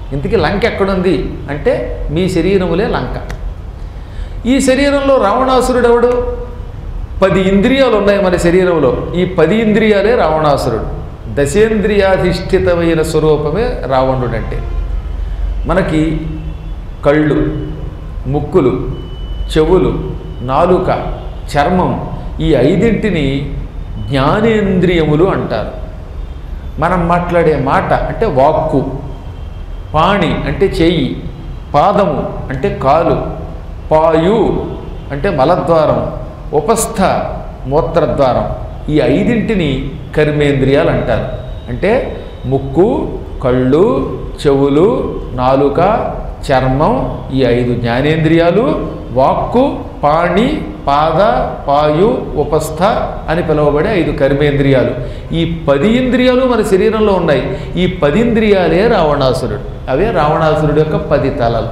ఇంతకీ లంక ఎక్కడుంది అంటే మీ శరీరములే లంక ఈ శరీరంలో రావణాసురుడు ఎవడు పది ఇంద్రియాలు ఉన్నాయి మన శరీరంలో ఈ పది ఇంద్రియాలే రావణాసురుడు దశేంద్రియాధిష్ఠితమైన స్వరూపమే రావణుడు అంటే మనకి కళ్ళు ముక్కులు చెవులు నాలుక చర్మం ఈ ఐదింటిని జ్ఞానేంద్రియములు అంటారు మనం మాట్లాడే మాట అంటే వాక్కు పాణి అంటే చేయి పాదము అంటే కాలు పాయు అంటే మలద్వారం ఉపస్థ మూత్రద్వారం ఈ ఐదింటిని కర్మేంద్రియాలు అంటారు అంటే ముక్కు కళ్ళు చెవులు నాలుక చర్మం ఈ ఐదు జ్ఞానేంద్రియాలు వాక్కు పాణి పాద పాయు ఉపస్థ అని పిలువబడే ఐదు కర్మేంద్రియాలు ఈ పది ఇంద్రియాలు మన శరీరంలో ఉన్నాయి ఈ పది ఇంద్రియాలే రావణాసురుడు అవే రావణాసురుడు యొక్క పది తలలు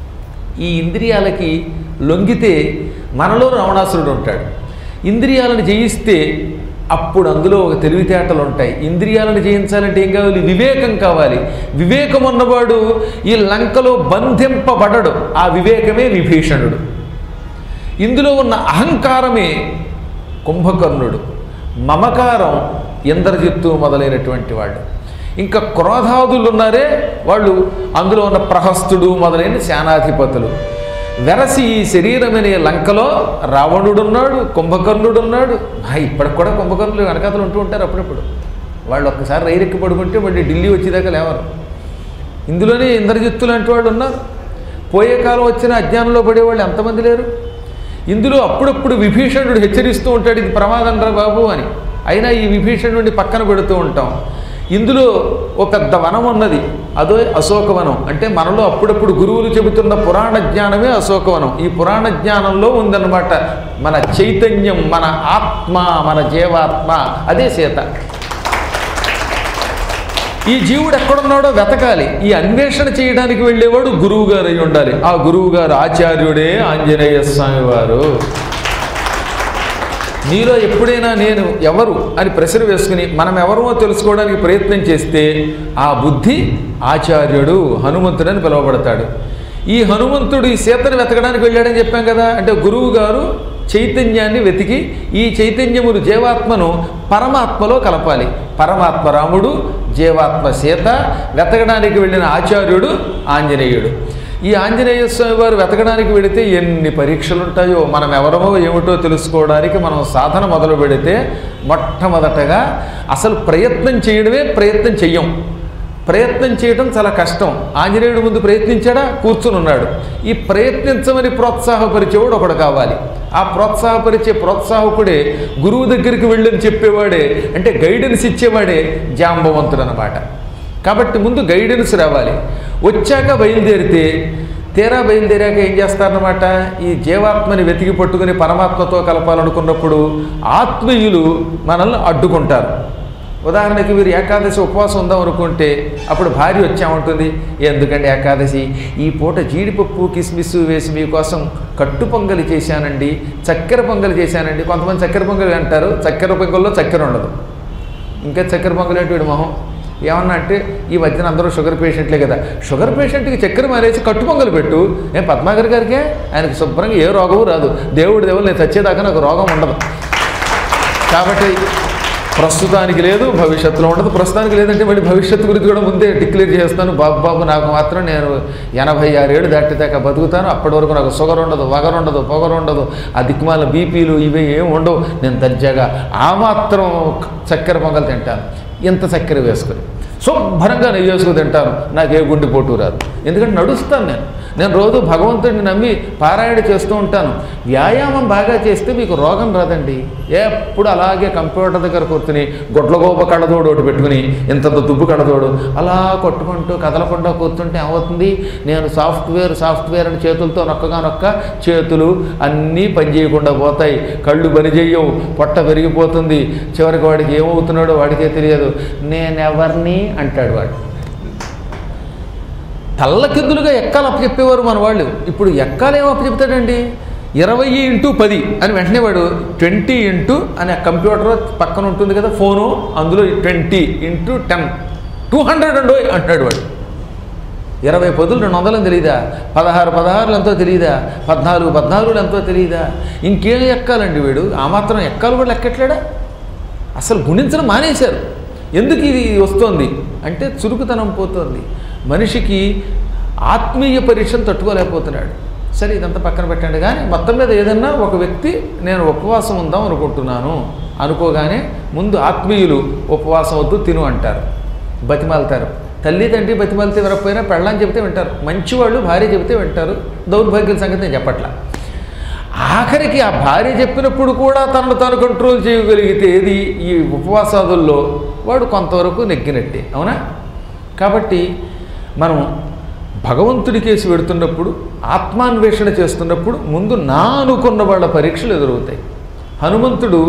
ఈ ఇంద్రియాలకి లొంగితే మనలో రావణాసురుడు ఉంటాడు ఇంద్రియాలను జయిస్తే అప్పుడు అందులో ఒక తెలివితేటలు ఉంటాయి ఇంద్రియాలను జయించాలంటే ఏం కావాలి వివేకం కావాలి వివేకం ఉన్నవాడు ఈ లంకలో బంధింపబడడు ఆ వివేకమే విభీషణుడు ఇందులో ఉన్న అహంకారమే కుంభకర్ణుడు మమకారం ఇంద్రజిత్తు మొదలైనటువంటి వాళ్ళు ఇంకా క్రోధాదులు ఉన్నారే వాళ్ళు అందులో ఉన్న ప్రహస్తుడు మొదలైన సేనాధిపతులు వెరసి ఈ శరీరం అనే లంకలో రావణుడున్నాడు కుంభకర్ణుడున్నాడు ఆ, ఇప్పటికి కూడా కుంభకర్ణులు వెనకాతలు ఉంటూ ఉంటారు అప్పుడప్పుడు వాళ్ళు ఒక్కసారి రైరెక్కి పడుకుంటే మళ్ళీ ఢిల్లీ వచ్చేదాకా లేవరు ఇందులోనే ఇంద్రజిత్తు లాంటి వాళ్ళు ఉన్నారు పోయే కాలం వచ్చిన అజ్ఞానంలో పడేవాళ్ళు ఎంతమంది లేరు ఇందులో అప్పుడప్పుడు విభీషణుడు హెచ్చరిస్తూ ఉంటాడు ఇది ప్రమాదం రా బాబు అని అయినా ఈ విభీషణుడిని పక్కన పెడుతూ ఉంటాం ఇందులో ఓ పెద్ద వనం ఉన్నది అదో అశోకవనం అంటే మనలో అప్పుడప్పుడు గురువులు చెబుతున్న పురాణ జ్ఞానమే అశోకవనం ఈ పురాణ జ్ఞానంలో ఉందన్నమాట మన చైతన్యం మన ఆత్మ మన జీవాత్మ అదే సీత ఈ జీవుడు ఎక్కడున్నాడో వెతకాలి ఈ అన్వేషణ చేయడానికి వెళ్ళేవాడు గురువు గారు అయి ఉండాలి ఆ గురువు గారు ఆచార్యుడే ఆంజనేయ స్వామి వారు నీలో ఎప్పుడైనా నేను ఎవరు అని ప్రశ్న వేసుకుని మనం ఎవరో తెలుసుకోవడానికి ప్రయత్నం చేస్తే ఆ బుద్ధి ఆచార్యుడు హనుమంతుడని పిలువబడతాడు ఈ హనుమంతుడు ఈ సీతను వెతకడానికి వెళ్ళాడని చెప్పాం కదా అంటే గురువు గారు చైతన్యాన్ని వెతికి ఈ చైతన్యములు జీవాత్మను పరమాత్మలో కలపాలి పరమాత్మ రాముడు జీవాత్మ సీత వెతకడానికి వెళ్ళిన ఆచార్యుడు ఆంజనేయుడు ఈ ఆంజనేయ స్వామి వారు వెతకడానికి వెళితే ఎన్ని పరీక్షలు ఉంటాయో మనం ఎవరమో ఏమిటో తెలుసుకోవడానికి మనం సాధన మొదలు పెడితే మొట్టమొదటగా అసలు ప్రయత్నం చేయడమే ప్రయత్నం చెయ్యం ప్రయత్నం చేయడం చాలా కష్టం ఆంజనేయుడు ముందు ప్రయత్నించాడా కూర్చుని ఉన్నాడు ఈ ప్రయత్నించమని ప్రోత్సాహపరిచేవాడు ఒకడు కావాలి ఆ ప్రోత్సాహపరిచే ప్రోత్సాహకుడే గురువు దగ్గరికి వెళ్ళని చెప్పేవాడే అంటే గైడెన్స్ ఇచ్చేవాడే జాంబవంతుడు అనమాట కాబట్టి ముందు గైడెన్స్ రావాలి వచ్చాక బయలుదేరితే తీరా బయలుదేరాక ఏం చేస్తారన్నమాట ఈ జీవాత్మని వెతికి పట్టుకుని పరమాత్మతో కలపాలనుకున్నప్పుడు ఆత్మీయులు మనల్ని అడ్డుకుంటారు ఉదాహరణకి మీరు ఏకాదశి ఉపవాసం ఉందాం అనుకుంటే అప్పుడు భార్య వచ్చామంటుంది ఎందుకండి ఏకాదశి ఈ పూట జీడిపప్పు కిస్మిస్ వేసి మీకోసం కట్టు పొంగలి చేశానండి చక్కెర పొంగలి చేశానండి కొంతమంది చక్కెర పొంగలి అంటారు చక్కెర పొంగల్లో చక్కెర ఉండదు ఇంకా చక్కెర పొంగలి అంటే వీడు మొహం ఏమన్నా అంటే ఈ మధ్యన అందరూ షుగర్ పేషెంట్లే కదా షుగర్ పేషెంట్కి చక్కెర మారేసి కట్టు పొంగలు పెట్టు ఏం పద్మాకర్ గారికే ఆయనకి శుభ్రంగా ఏ రోగము రాదు దేవుడి దేవుడు నేను చచ్చేదాకా నాకు రోగం ఉండదు కాబట్టి ప్రస్తుతానికి లేదు భవిష్యత్తులో ఉండదు ప్రస్తుతానికి లేదంటే మళ్ళీ భవిష్యత్తు గురించి కూడా ముందే డిక్లేర్ చేస్తాను బాబు బాబు నాకు మాత్రం నేను ఎనభై ఆరేళ్ళు దాటిదాకా బతుకుతాను అప్పటి వరకు నాకు షుగర్ ఉండదు వగర్ ఉండదు పొగరు ఉండదు ఆ దిక్కుమాల బీపీలు ఇవి ఏం ఉండవు నేను దర్జాగా ఆ మాత్రం చక్కెర పొంగల్ తింటాను ఇంత చక్కెర వేసుకొని శుభ్రంగా నెయ్యి వేసుకుని తింటాను నాకు ఏ గుండెపోటు రాదు ఎందుకంటే నడుస్తాను నేను నేను రోజు భగవంతుడిని నమ్మి పారాయణ చేస్తూ ఉంటాను వ్యాయామం బాగా చేస్తే మీకు రోగం రాదండి ఎప్పుడు అలాగే కంప్యూటర్ దగ్గర కూర్చుని గొడ్లగోప కళ్ళదోడు ఒకటి పెట్టుకుని ఇంతంత దుబ్బు కళ్ళదోడు అలా కొట్టుకుంటూ కదలకుండా కూర్చుంటే ఏమవుతుంది నేను సాఫ్ట్వేర్ సాఫ్ట్వేర్ అని చేతులతో నొక్కగా నొక్క చేతులు అన్నీ పనిచేయకుండా పోతాయి కళ్ళు పని చెయ్యవు పొట్ట పెరిగిపోతుంది చివరికి వాడికి ఏమవుతున్నాడో వాడికే తెలియదు నేనెవరిని అంటాడు వాడు తల్లకిందులుగా ఎక్కాలు అప్పచెప్పేవారు మన వాళ్ళు ఇప్పుడు ఎక్కాలేమో అప్పచెప్తాడండి ఇరవై ఇంటూ పది అని వెంటనే వాడు ట్వంటీ ఇంటూ అనే కంప్యూటర్ పక్కన ఉంటుంది కదా ఫోను అందులో twenty into ten two hundred and అంటాడు వాడు ఇరవై పదులు రెండు వందలని తెలియదా పదహారు పదహారులు ఎంతో తెలియదా పద్నాలుగు పద్నాలుగులు ఎంతో తెలియదా ఇంకేం ఎక్కాలండి వీడు ఆ మాత్రం ఎక్కాలు కూడా ఎక్కట్లేడా అసలు గుణించడం మానేశారు ఎందుకు ఇది వస్తోంది అంటే చురుకుతనం పోతోంది మనిషికి ఆత్మీయ పరీక్షను తట్టుకోలేకపోతున్నాడు సరే ఇదంతా పక్కన పెట్టండి కానీ మొత్తం మీద ఏదన్నా ఒక వ్యక్తి నేను ఉపవాసం ఉందాం అనుకుంటున్నాను అనుకోగానే ముందు ఆత్మీయులు ఉపవాసం వద్దు తిను అంటారు బతిమాలుతారు తల్లి తండ్రి బతిమాలితే వినకపోయినా పెళ్ళని చెబితే వింటారు మంచివాళ్ళు భార్య చెబితే వింటారు దౌర్భాగ్యుల సంగతి నేను చెప్పట్లా ఆఖరికి ఆ భార్య చెప్పినప్పుడు కూడా తనను తాను కంట్రోల్ చేయగలిగితే ఏది ఈ ఉపవాసాదుల్లో వాడు కొంతవరకు నెగ్గినట్టే అవునా కాబట్టి మనం భగవంతుడి కేసి పెడుతున్నప్పుడు ఆత్మాన్వేషణ చేస్తున్నప్పుడు ముందు నా అనుకున్న వాళ్ళ పరీక్షలు ఎదురవుతాయి హనుమంతుడు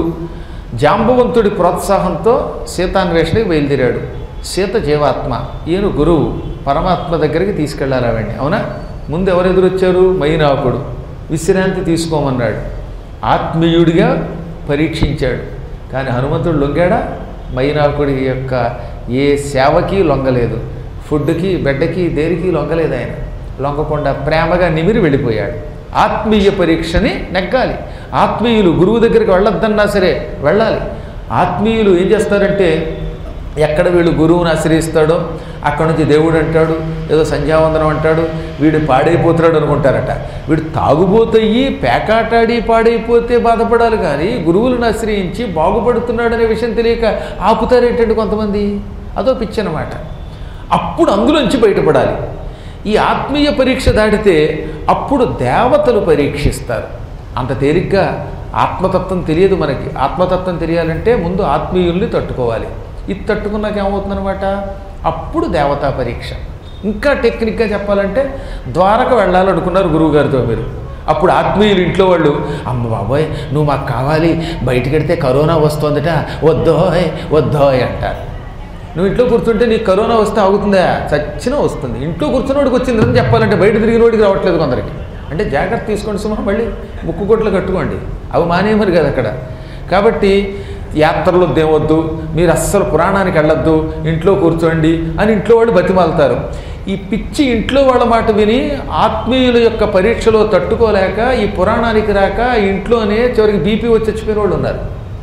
జాంబవంతుడి ప్రోత్సాహంతో సీతాన్వేషణకి బయలుదేరాడు సీత జీవాత్మ ఈయన గురువు పరమాత్మ దగ్గరికి తీసుకెళ్ళాలి ఆవిడ్ని అవునా ముందు ఎవరు ఎదురొచ్చారు మైనాకుడు విశ్రాంతి తీసుకోమన్నాడు ఆత్మీయుడిగా పరీక్షించాడు కానీ హనుమంతుడు లొంగాడా మైనాకుడి యొక్క ఏ సేవకి లొంగలేదు ఫుడ్కి బెడ్డకి దేనికి లొంగలేదు ఆయన లొంగకుండా ప్రేమగా నిమిరి వెళ్ళిపోయాడు ఆత్మీయ పరీక్షని నెగ్గాలి ఆత్మీయులు గురువు దగ్గరికి వెళ్ళొద్దన్నా సరే వెళ్ళాలి ఆత్మీయులు ఏం చేస్తారంటే ఎక్కడ వీళ్ళు గురువుని ఆశ్రయిస్తాడో అక్కడ నుంచి దేవుడు అంటాడు ఏదో సంధ్యావందనం అంటాడు వీడు పాడైపోతున్నాడు అనుకుంటారట వీడు తాగుబోతయ్యి పేకాటాడి పాడైపోతే బాధపడాలి కానీ గురువులను ఆశ్రయించి బాగుపడుతున్నాడనే విషయం తెలియక ఆపుతారేంటండి కొంతమంది అదో పిచ్చి అనమాట అప్పుడు అందులోంచి బయటపడాలి ఈ ఆత్మీయ పరీక్ష దాటితే అప్పుడు దేవతలు పరీక్షిస్తారు అంత తేలిగ్గా ఆత్మతత్వం తెలియదు మనకి ఆత్మతత్వం తెలియాలంటే ముందు ఆత్మీయుల్ని తట్టుకోవాలి ఇది తట్టుకున్నాక ఏమవుతుందనమాట అప్పుడు దేవతా పరీక్ష ఇంకా టెక్నిక్గా చెప్పాలంటే ద్వారక వెళ్ళాలనుకున్నారు గురువుగారితో మీరు అప్పుడు ఆత్మీయులు ఇంట్లో వాళ్ళు అమ్మ బాబోయ్ నువ్వు మాకు కావాలి బయటికి వెడితే కరోనా వస్తుందట వద్దోయ్ వద్దోయ్ అంటారు నువ్వు ఇంట్లో కూర్చుంటే నీకు కరోనా వస్తే ఆగుతుందా చచ్చినా వస్తుంది ఇంట్లో కూర్చున్నోడికి వచ్చింది అని చెప్పాలంటే బయట తిరిగినోడికి రావట్లేదు కొందరికి అంటే జాగ్రత్త తీసుకోండి సుమా మళ్ళీ ముక్కు కొట్లు కట్టుకోండి అవి మానేయమని కదా అక్కడ కాబట్టి యాత్రలు దేవద్దు మీరు అస్సలు పురాణానికి వెళ్ళొద్దు ఇంట్లో కూర్చోండి అని ఇంట్లో వాళ్ళు బతిమాలుతారు ఈ పిచ్చి ఇంట్లో వాళ్ళ మాట విని ఆత్మీయుల యొక్క పరీక్షలో తట్టుకోలేక ఈ పురాణానికి రాక ఇంట్లోనే చివరికి బీపీ వచ్చి చచ్చిపోయిన వాళ్ళు ఉన్నారు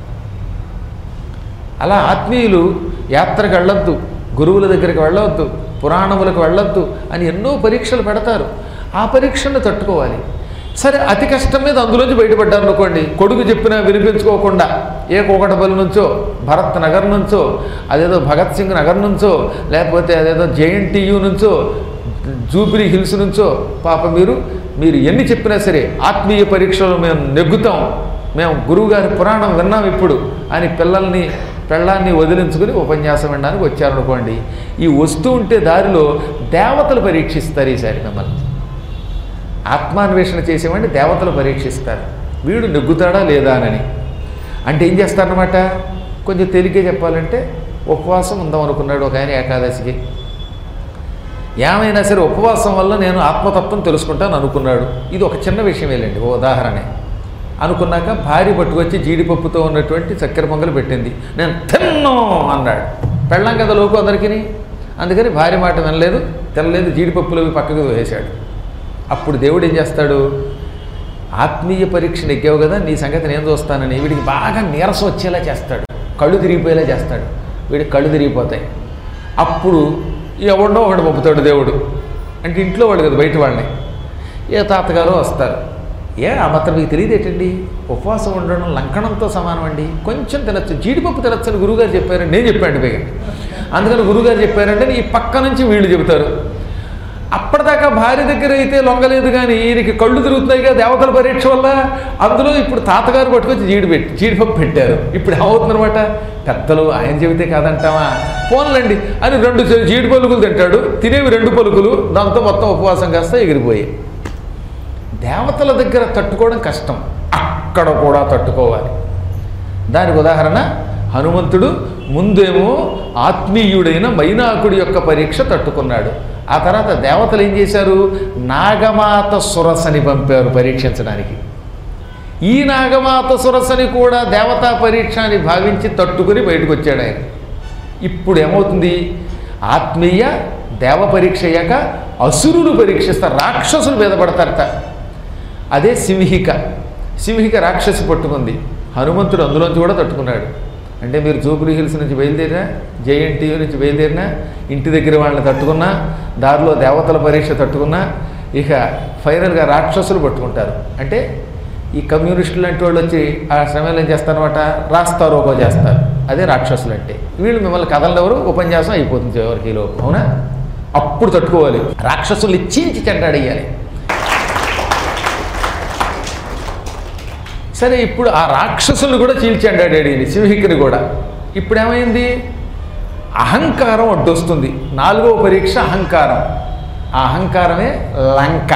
అలా ఆత్మీయులు యాత్రకు వెళ్ళొద్దు గురువుల దగ్గరికి వెళ్ళొద్దు పురాణములకు వెళ్ళొద్దు అని ఎన్నో పరీక్షలు పెడతారు ఆ పరీక్షలను తట్టుకోవాలి సరే అతి కష్టం మీద అందులోంచి బయటపడ్డారు అనుకోండి కొడుకు చెప్పినా వినిపించుకోకుండా ఏ కోకటపల్లి నుంచో భరత్ నగర్ నుంచో అదేదో భగత్ సింగ్ నగర్ నుంచో లేకపోతే అదేదో జేఎన్టీయూ నుంచో జూబిలీ హిల్స్ నుంచో పాప మీరు మీరు ఎన్ని చెప్పినా సరే ఆత్మీయ పరీక్షలో మేము నెగ్గుతాం మేము గురువుగారి పురాణం విన్నాం ఇప్పుడు అని పిల్లల్ని పెళ్ళాన్ని వదిలించుకుని ఉపన్యాసం వినడానికి వచ్చారనుకోండి ఈ వస్తూ ఉంటే దారిలో దేవతలు పరీక్షిస్తారు ఈసారి మిమ్మల్ని ఆత్మాన్వేషణ చేసేవాడిని దేవతలు పరీక్షిస్తారు వీడు నెగ్గుతాడా లేదా అని అంటే ఏం చేస్తారనమాట కొంచెం తేలిగ్గా చెప్పాలంటే ఉపవాసం ఉందాం అనుకున్నాడు ఒక ఆయన ఏకాదశికి ఏమైనా సరే ఉపవాసం వల్ల నేను ఆత్మతత్వం తెలుసుకుంటాను అనుకున్నాడు ఇది ఒక చిన్న విషయమేలేండి ఓ ఉదాహరణ అనుకున్నాక భార్య పట్టుకొచ్చి జీడిపప్పుతో ఉన్నటువంటి చక్కెర పొంగలు పెట్టింది నేను తిన్ను అన్నాడు పెళ్ళం కదా లోకు అందరికీ అందుకని భార్య మాట వినలేదు తినలేదు జీడిపప్పులు అవి పక్కకు వేశాడు అప్పుడు దేవుడు ఏం చేస్తాడు ఆత్మీయ పరీక్ష నెగ్గావు కదా నీ సంగతి నేను చూస్తానని వీడికి బాగా నీరసం వచ్చేలా చేస్తాడు కళ్ళు తిరిగిపోయేలా చేస్తాడు వీడికి కళ్ళు తిరిగిపోతాయి అప్పుడు ఎవడో ఒకడు పంపుతాడు దేవుడు అంటే ఇంట్లో వాడు కదా బయట వాళ్ళని ఏ తాతగారు వస్తారు ఏ ఆ మాత్రం మీకు తెలియదు ఏంటండి ఉపవాసం ఉండడం లంకణంతో సమానం అండి కొంచెం తినచ్చు జీడిపప్పు తినచ్చు అని గురువుగారు చెప్పారండి నేను చెప్పాను పైగా అందుకని గురువుగారు చెప్పారంటే ఈ పక్క నుంచి వీళ్ళు చెబుతారు అప్పటిదాకా భార్య దగ్గర అయితే లొంగలేదు కానీ ఈయనకి కళ్ళు తిరుగుతున్నాయిగా దేవతల పరీక్ష వల్ల అందులో ఇప్పుడు తాతగారు పట్టుకొచ్చి జీడి పెట్టి జీడిపప్పు పెట్టారు ఇప్పుడు ఏమవుతుందనమాట పెద్దలు ఆయన చెబితే కాదంటావా పోన్లండి అని రెండు జీడి పలుకులు తింటాడు తినేవి రెండు పలుకులు దాంతో మొత్తం ఉపవాసం కాస్త ఎగిరిపోయాయి దేవతల దగ్గర తట్టుకోవడం కష్టం అక్కడ కూడా తట్టుకోవాలి దానికి ఉదాహరణ హనుమంతుడు ముందేమో ఆత్మీయుడైన మైనాకుడి యొక్క పరీక్ష తట్టుకున్నాడు ఆ తర్వాత దేవతలు ఏం చేశారు నాగమాత సురసని పంపారు పరీక్షించడానికి ఈ నాగమాత సురసని కూడా దేవతా పరీక్ష అని భావించి తట్టుకుని బయటకు వచ్చాడు ఆయన ఇప్పుడు ఏమవుతుంది ఆత్మీయ దేవ పరీక్ష అయ్యాక అసురులు పరీక్షిస్తారు రాక్షసులు మీద పడతారట అదే సింహిక సింహిక రాక్షసి పట్టుకుంది హనుమంతుడు అందులోంచి కూడా తట్టుకున్నాడు అంటే మీరు జూబ్లీ హిల్స్ నుంచి బయలుదేరినా జేఎన్టీయూ నుంచి బయలుదేరినా ఇంటి దగ్గర వాళ్ళని తట్టుకున్నా దారిలో దేవతల పరీక్ష తట్టుకున్నా ఇక ఫైనల్గా రాక్షసులు పట్టుకుంటారు అంటే ఈ కమ్యూనిస్టులు లాంటి వాళ్ళు వచ్చి ఆ సమయంలో ఏం చేస్తారనమాట రాస్తారు ఒక చేస్తారు అదే రాక్షసులు అంటే వీళ్ళు మిమ్మల్ని కథలు ఎవరు ఉపన్యాసం అయిపోతుంది ఎవరికి ఈ లోపు అవునా అప్పుడు తట్టుకోవాలి రాక్షసుల్ని చీల్చి చెండాడేయాలి సరే ఇప్పుడు ఆ రాక్షసులు కూడా చీల్చండాడాడు ఈయన సింహికుని కూడా ఇప్పుడు ఏమైంది అహంకారం అడ్డొస్తుంది నాలుగవ పరీక్ష అహంకారం ఆ అహంకారమే లంక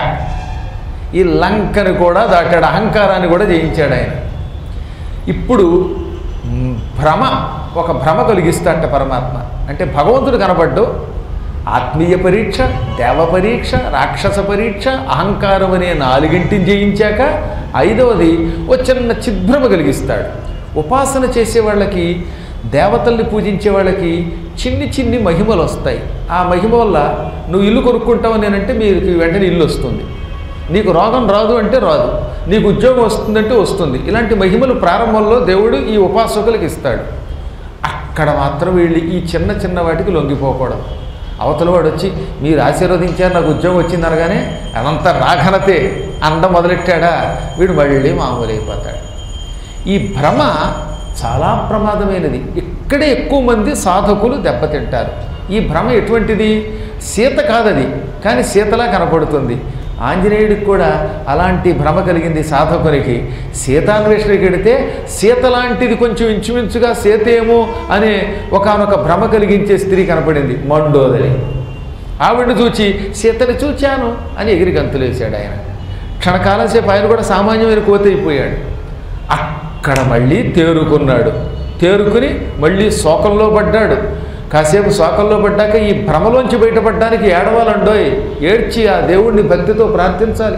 ఈ లంకని కూడా దాటాడు అహంకారాన్ని కూడా జయించాడు ఆయన ఇప్పుడు మ్, భ్రమ ఒక భ్రమ కలిగిస్తాట పరమాత్మ అంటే భగవంతుడు కనబడ్డు ఆత్మీయ పరీక్ష దేవ పరీక్ష రాక్షస పరీక్ష అహంకారం అనే నాలుగింటిని జయించాక ఐదవది ఓ చిన్న చిద్భ్రమ కలిగిస్తాడు ఉపాసన చేసే వాళ్ళకి దేవతల్ని పూజించే వాళ్ళకి చిన్ని చిన్ని మహిమలు వస్తాయి ఆ మహిమ వల్ల నువ్వు ఇల్లు కొనుక్కుంటావు నేనంటే మీకు వెంటనే ఇల్లు వస్తుంది నీకు రోగం రాదు అంటే రాదు నీకు ఉద్యోగం వస్తుందంటే వస్తుంది ఇలాంటి మహిమలు ప్రారంభంలో దేవుడు ఈ ఉపాసకులకు ఇస్తాడు అక్కడ మాత్రం వీళ్ళు ఈ చిన్న చిన్న వాటికి లొంగిపోకూడదు అవతల వాడు వచ్చి మీరు ఆశీర్వదించారు నాకు ఉద్యోగం వచ్చింది అనగానే అదంతా రాఘనతే అండం మొదలెట్టాడా వీడు మళ్ళీ మామూలు అయిపోతాడు ఈ భ్రమ చాలా ప్రమాదమైనది ఇక్కడే ఎక్కువ మంది సాధకులు దెబ్బతింటారు ఈ భ్రమ ఎటువంటిది సీత కాదది కానీ సీతలా కనపడుతుంది ఆంజనేయుడికి కూడా అలాంటి భ్రమ కలిగింది సాధకునికి సీతాన్వేషణకి వెడితే సీత లాంటిది కొంచెం ఇంచుమించుగా సీత ఏమో అనే ఒకానొక భ్రమ కలిగించే స్త్రీ కనపడింది మండోదరి ఆవిడని చూచి సీతని చూచాను అని ఎగిరి గంతులేశాడు ఆయన క్షణకాలం సేపు ఆయన కూడా సామాన్యమైన కోత అయిపోయాడు అక్కడ మళ్ళీ తేరుకున్నాడు తేరుకుని మళ్ళీ శోకంలో పడ్డాడు కాసేపు శోకంలో పడ్డాక ఈ భ్రమలోంచి బయటపడడానికి ఏడవాలండోయ్ ఏడ్చి ఆ దేవుణ్ణి భక్తితో ప్రార్థించాలి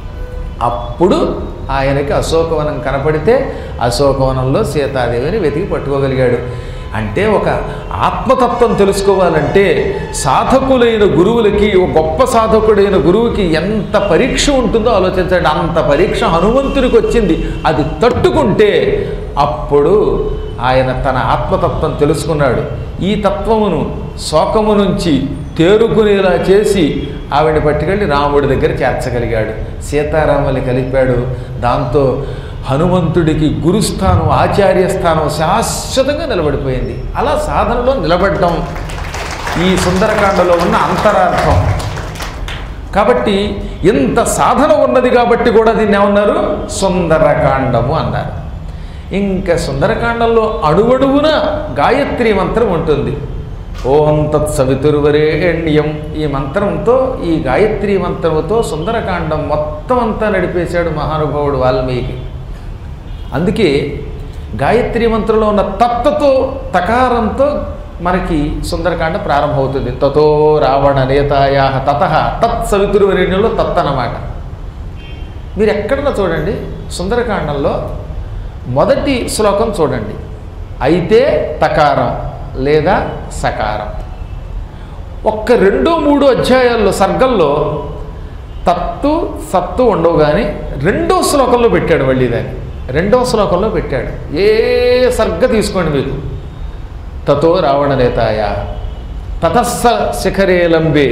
అప్పుడు ఆయనకి అశోకవనం కనపడితే అశోకవనంలో సీతాదేవిని వెతికి పట్టుకోగలిగాడు అంటే ఒక ఆత్మతత్వం తెలుసుకోవాలంటే సాధకులైన గురువులకి ఒక గొప్ప సాధకుడైన గురువుకి ఎంత పరీక్ష ఉంటుందో ఆలోచించండి అంత పరీక్ష హనుమంతునికి వచ్చింది అది తట్టుకుంటే అప్పుడు ఆయన తన ఆత్మతత్వం తెలుసుకున్నాడు ఈ తత్వమును శోకము నుంచి తేరుకునేలా చేసి ఆవిడ పట్టుకెళ్ళి రాముడి దగ్గర చేర్చగలిగాడు సీతారాముని కలిపాడు దాంతో హనుమంతుడికి గురుస్థానం ఆచార్య స్థానం శాశ్వతంగా నిలబడిపోయింది అలా సాధనలో నిలబడటం ఈ సుందరకాండలో ఉన్న అంతరార్థం కాబట్టి ఇంత సాధన ఉన్నది కాబట్టి కూడా దీన్ని ఏమన్నారు సుందరకాండము అన్నారు ఇంకా సుందరకాండంలో అణువణువున గాయత్రి మంత్రం ఉంటుంది ఓం తత్ సవితుర్వరేణ్యం ఈ మంత్రంతో ఈ గాయత్రి మంత్రముతో సుందరకాండం మొత్తం అంతా నడిపేశాడు మహానుభావుడు వాల్మీకి అందుకే గాయత్రి మంత్రంలో ఉన్న తత్తతో తకారంతో మనకి సుందరకాండ ప్రారంభమవుతుంది తతో రావణ నేతాయా తత తత్ సవితుర్వరేణ్యంలో తత్ అన్నమాట మీరు ఎక్కడన్నా చూడండి సుందరకాండంలో మొదటి శ్లోకం చూడండి అయితే తకారం లేదా సకారం ఒక్క రెండు మూడు అధ్యాయాల్లో సర్గల్లో తత్తు సత్తు ఉండవు కానీ రెండో శ్లోకంలో పెట్టాడు మళ్ళీ దాన్ని రెండో శ్లోకంలో పెట్టాడు ఏ సర్గ తీసుకోండి మీరు తతో రావణ నేతాయ తతస్స శిఖరే లంబే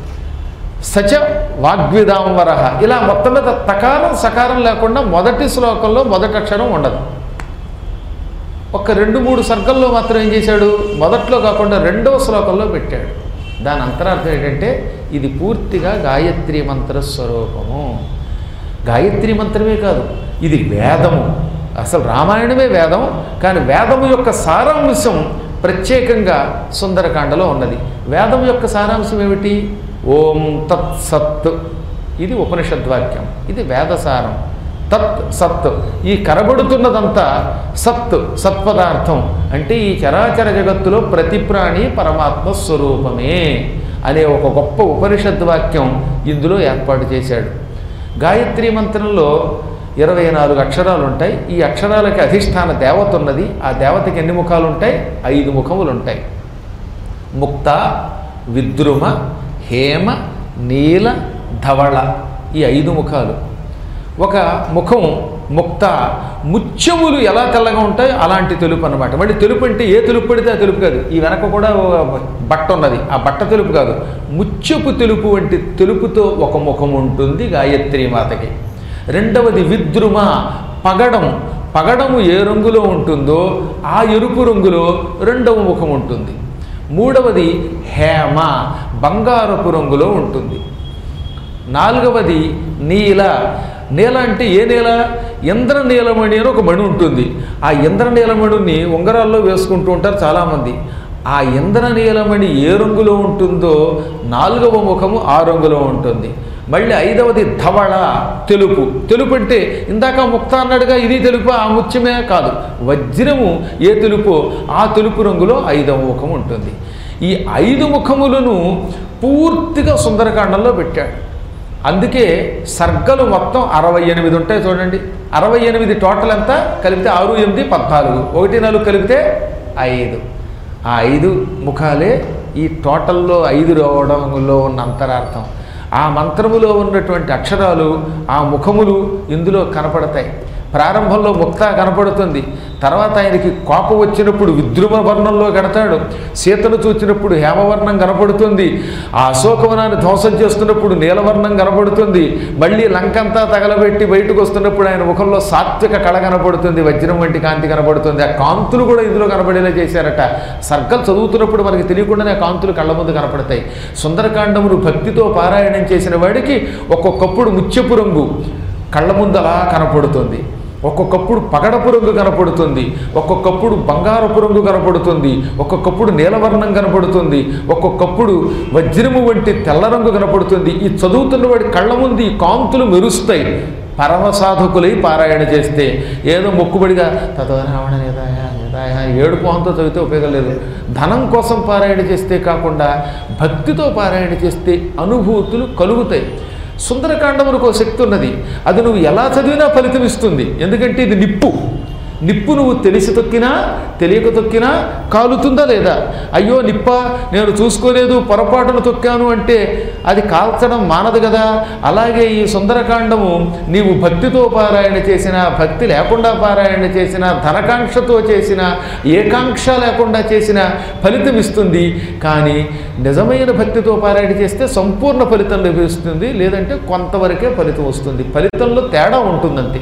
సచ వాగ్విదాంవర ఇలా మొత్తం మీద తకారం సకారం లేకుండా మొదటి శ్లోకంలో మొదటి అక్షరం ఉండదు ఒక రెండు మూడు సర్గల్లో మాత్రం ఏం చేశాడు మొదట్లో కాకుండా రెండవ శ్లోకంలో పెట్టాడు దాని అంతరార్థం ఏంటంటే ఇది పూర్తిగా గాయత్రి మంత్ర స్వరూపము గాయత్రి మంత్రమే కాదు ఇది వేదము అసలు రామాయణమే వేదం కానీ వేదము యొక్క సారాంశం ప్రత్యేకంగా సుందరకాండలో ఉన్నది వేదం యొక్క సారాంశం ఏమిటి ఓం తత్ సత్ ఇది ఉపనిషద్వాక్యం ఇది వేదసారం తత్ సత్ ఈ కనబడుతున్నదంతా సత్ సత్పదార్థం అంటే ఈ చరాచర జగత్తులో ప్రతి ప్రాణి పరమాత్మ స్వరూపమే అనే ఒక గొప్ప ఉపనిషద్వాక్యం ఇందులో ఏర్పాటు చేశాడు గాయత్రి మంత్రంలో ఇరవై నాలుగు అక్షరాలు ఉంటాయి ఈ అక్షరాలకి అధిష్టాన దేవత ఉన్నది ఆ దేవతకి ఎన్ని ముఖాలు ఉంటాయి ఐదు ముఖములు ఉంటాయి ముక్త విద్రుమ హేమ నీల ధవళ ఈ ఐదు ముఖాలు ఒక ముఖం ముక్త ముత్యములు ఎలా తెల్లగా ఉంటాయో అలాంటి తెలుపు అన్నమాట మళ్ళీ తెలుపు అంటే ఏ తెలుపు పడితే ఆ తెలుపు కాదు ఈ వెనక కూడా ఓ బట్ట ఉన్నది ఆ బట్ట తెలుపు కాదు ముత్యపు తెలుపు వంటి తెలుపుతో ఒక ముఖం ఉంటుంది గాయత్రి మాతకి రెండవది విద్రుమ పగడం పగడము ఏ రంగులో ఉంటుందో ఆ ఎరుపు రంగులో రెండవ ముఖం ఉంటుంది మూడవది హేమ బంగారపు రంగులో ఉంటుంది నాలుగవది నీల నీల అంటే ఏ నీల ఇంద్ర నీలమణి అని ఒక మణి ఉంటుంది ఆ ఇంద్ర నీలమణిని ఉంగరాల్లో వేసుకుంటూ ఉంటారు చాలామంది ఆ ఇంద్ర నీలమణి ఏ రంగులో ఉంటుందో నాలుగవ ముఖము ఆ రంగులో ఉంటుంది మళ్ళీ ఐదవది ధవళ తెలుపు తెలుపు అంటే ఇందాక ముక్త అన్నాడుగా ఇది తెలుపు ఆ ముత్యమే కాదు వజ్రము ఏ తెలుపో ఆ తెలుపు రంగులో ఐదవ ముఖం ఉంటుంది ఈ ఐదు ముఖములను పూర్తిగా సుందరకాండంలో పెట్టాడు అందుకే సర్గలు మొత్తం అరవై ఎనిమిది ఉంటాయి చూడండి అరవై ఎనిమిది టోటల్ ఎంత కలిపితే ఆరు ఎనిమిది పద్నాలుగు ఒకటి నాలుగు కలిపితే ఐదు ఆ ఐదు ముఖాలే ఈ టోటల్లో ఐదు రావడంలో ఉన్న అంతరార్థం ఆ మంత్రములో ఉన్నటువంటి అక్షరాలు ఆ ముఖములు ఇందులో కనపడతాయి ప్రారంభంలో ముక్త కనపడుతుంది తర్వాత ఆయనకి కోపం వచ్చినప్పుడు విద్రుమ వర్ణంలో కడతాడు సీతను చూచినప్పుడు హేమవర్ణం కనపడుతుంది ఆ అశోకవనాన్ని ధ్వంసం చేస్తున్నప్పుడు నీలవర్ణం కనపడుతుంది మళ్ళీ లంకంతా తగలబెట్టి బయటకు వస్తున్నప్పుడు ఆయన ముఖంలో సాత్విక కళ కనపడుతుంది వజ్రం వంటి కాంతి కనపడుతుంది ఆ కాంతులు కూడా ఇందులో కనపడేలా చేశారట సర్గలు చదువుతున్నప్పుడు మనకి తెలియకుండానే ఆ కాంతులు కళ్ళ ముందు కనపడతాయి సుందరకాండమును భక్తితో పారాయణం చేసిన వాడికి ఒక్కొక్కప్పుడు ముత్యపు రంగు కళ్ళ ముందు అలా కనపడుతుంది ఒక్కొక్కప్పుడు పగడపు రంగు కనపడుతుంది ఒక్కొక్కప్పుడు బంగారపు రంగు కనపడుతుంది ఒక్కొక్కప్పుడు నీలవర్ణం కనపడుతుంది ఒక్కొక్కప్పుడు వజ్రము వంటి తెల్ల రంగు కనపడుతుంది ఈ చదువుతున్న వాడి కళ్ళ ముందు ఈ కాంతులు మెరుస్తాయి పరమ సాధకులై పారాయణ చేస్తే ఏదో మొక్కుబడిగా తత్వరావణ నిదాయ నిదాయ ఏడు పోహంతో చదివితే ఉపయోగం లేదు ధనం కోసం పారాయణ చేస్తే కాకుండా భక్తితో పారాయణ చేస్తే అనుభూతులు కలుగుతాయి సుందరకాండమునకు ఒక శక్తి ఉన్నది అది నువ్వు ఎలా చదివినా ఫలితం ఇస్తుంది ఎందుకంటే ఇది నిప్పు నిప్పు నువ్వు తెలిసి తొక్కినా తెలియక తొక్కినా కాలుతుందా లేదా అయ్యో నిప్ప నేను చూసుకోలేదు పొరపాటును తొక్కాను అంటే అది కాల్చడం మానదు కదా అలాగే ఈ సుందరకాండము నీవు భక్తితో పారాయణ చేసిన భక్తి లేకుండా పారాయణ చేసిన ధనకాంక్షతో చేసిన ఏకాంక్ష లేకుండా చేసిన ఫలితం ఇస్తుంది కానీ నిజమైన భక్తితో పారాయణ చేస్తే సంపూర్ణ ఫలితం లభిస్తుంది లేదంటే కొంతవరకే ఫలితం వస్తుంది ఫలితంలో తేడా ఉంటుందంతే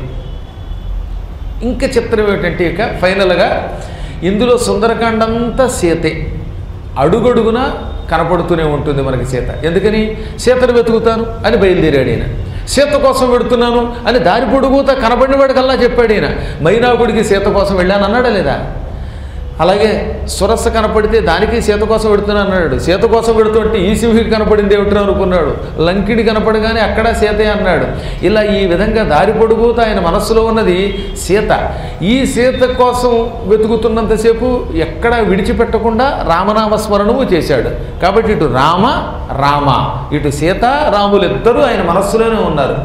ఇంకా చిత్రం ఏమిటంటే ఇక ఫైనల్గా ఇందులో సుందరకాండ అంతా సీతే అడుగడుగున కనపడుతూనే ఉంటుంది మనకి సీత ఎందుకని సీతను వెతుకుతాను అని బయలుదేరాడు ఈయన సీత కోసం వెడుతున్నాను అని దారి పొడుగుతా కనబడిన వాడికల్లా చెప్పాడు ఈయన మైనాగుడికి సీత కోసం వెళ్ళాను అన్నాడా లేదా అలాగే సురస్సు కనపడితే దానికి సీత కోసం పెడుతున్నా అన్నాడు సీత కోసం పెడుతుంటే ఈ సింహికి కనపడింది ఏమిటో అనుకున్నాడు లంకిడి కనపడగానే అక్కడ సీతే అన్నాడు ఇలా ఈ విధంగా దారి పొడుగుతూ ఆయన మనస్సులో ఉన్నది సీత ఈ సీత కోసం వెతుకుతున్నంతసేపు ఎక్కడా విడిచిపెట్టకుండా రామనామస్మరణము చేశాడు కాబట్టి ఇటు రామ రామ ఇటు సీత రాములు ఇద్దరూ ఆయన మనస్సులోనే ఉన్నారు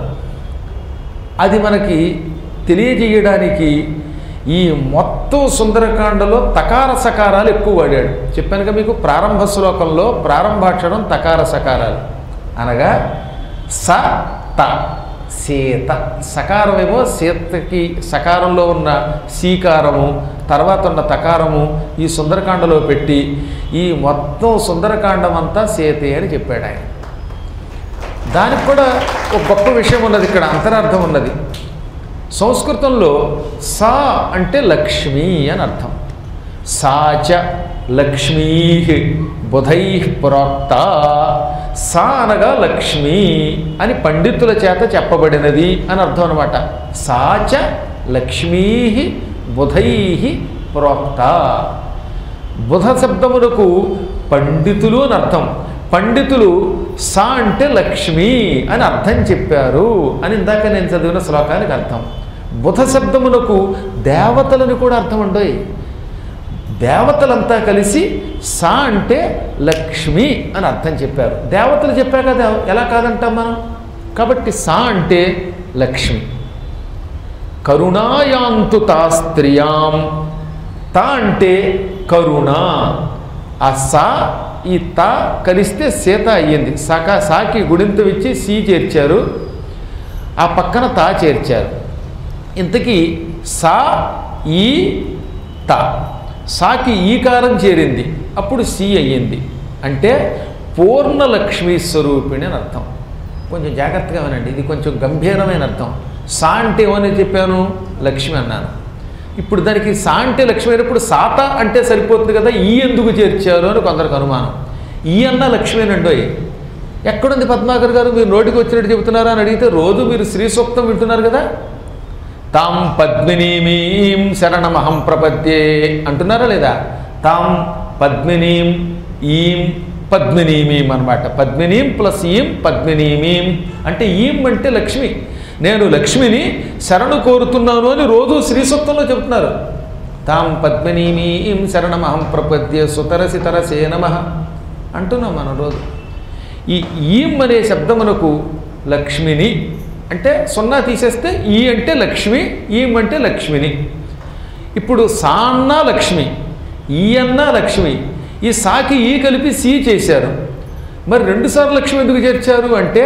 అది మనకి తెలియజేయడానికి ఈ మొత్తం సుందరకాండలో తకార సకారాలు ఎక్కువ వాడాడు చెప్పానుగా మీకు ప్రారంభ శ్లోకంలో ప్రారంభాక్షరం తకార సకారాలు అనగా స త సీత సకారమేమో సీతకి సకారంలో ఉన్న సీకారము తర్వాత ఉన్న తకారము ఈ సుందరకాండలో పెట్టి ఈ మొత్తం సుందరకాండం అంతా సీతే అని చెప్పాడు ఆయన దానికి కూడా ఒక గొప్ప విషయం ఉన్నది ఇక్కడ అంతరార్థం ఉన్నది సంస్కృతంలో సా అంటే లక్ష్మి అని అర్థం సాచ లక్ష్మీ బుధై ప్రోక్త సా అనగా లక్ష్మి అని పండితుల చేత చెప్పబడినది అని అర్థం అనమాట సాచ లక్ష్మీ బుధై ప్రోక్త బుధ శబ్దమునకు పండితులు అని అర్థం పండితులు సా అంటే లక్ష్మి అని అర్థం చెప్పారు అని ఇందాక నేను చదివిన శ్లోకానికి అర్థం బుధ శబ్దమునకు దేవతలని కూడా అర్థం ఉండవు దేవతలంతా కలిసి సా అంటే లక్ష్మి అని అర్థం చెప్పారు దేవతలు చెప్పాక అది ఎలా కాదంటాం మనం కాబట్టి సా అంటే లక్ష్మి కరుణాయాంతు తా స్త్రియాం తా అంటే కరుణ ఆ సా ఈ తా కలిస్తే సీత అయ్యింది సకా సాకి గుడింత ఇచ్చి సి చేర్చారు ఆ పక్కన తా చేర్చారు ఇంతకీ సా ఈ తా సాకి ఈకారం చేరింది అప్పుడు సి అయ్యింది అంటే పూర్ణ లక్ష్మీ స్వరూపిణి అని అర్థం కొంచెం జాగ్రత్తగా వినండి ఇది కొంచెం గంభీరమైన అర్థం సా అంటే ఏమని చెప్పాను లక్ష్మి అన్నాను ఇప్పుడు దానికి సా అంటే లక్ష్మి అయినప్పుడు సాత అంటే సరిపోతుంది కదా ఈ ఎందుకు చేర్చారు అని కొందరికి అనుమానం ఈ అన్న లక్ష్మేనండోయ్ ఎక్కడుంది పద్మాకర్ గారు మీరు నోటికి వచ్చినట్టు చెబుతున్నారా అని అడిగితే రోజు మీరు శ్రీ సూక్తం వింటున్నారు కదా తాం పద్మినీమీం శరణమహం ప్రపద్యే అంటున్నారా లేదా తాం పద్మినీం ఈం పద్మినీమీం అనమాట పద్మినీం ప్లస్ ఈం పద్మినీమీం అంటే ఈం అంటే లక్ష్మి నేను లక్ష్మిని శరణు కోరుతున్నాను అని రోజు శ్రీసూక్తంలో చెబుతున్నారు తాం పద్మినీమీం శరణమహం ప్రపద్యే సుతరసి తరసే నమ అంటున్నాం మనం రోజు ఈ ఈం అనే శబ్దమునకు లక్ష్మిని అంటే సున్నా తీసేస్తే ఈ అంటే లక్ష్మి ఈం అంటే లక్ష్మిని ఇప్పుడు సా అన్న లక్ష్మి ఈ అన్న లక్ష్మి ఈ సాకి ఈ కలిపి సి చేశారు మరి రెండుసార్లు లక్ష్మి ఎందుకు చేర్చారు అంటే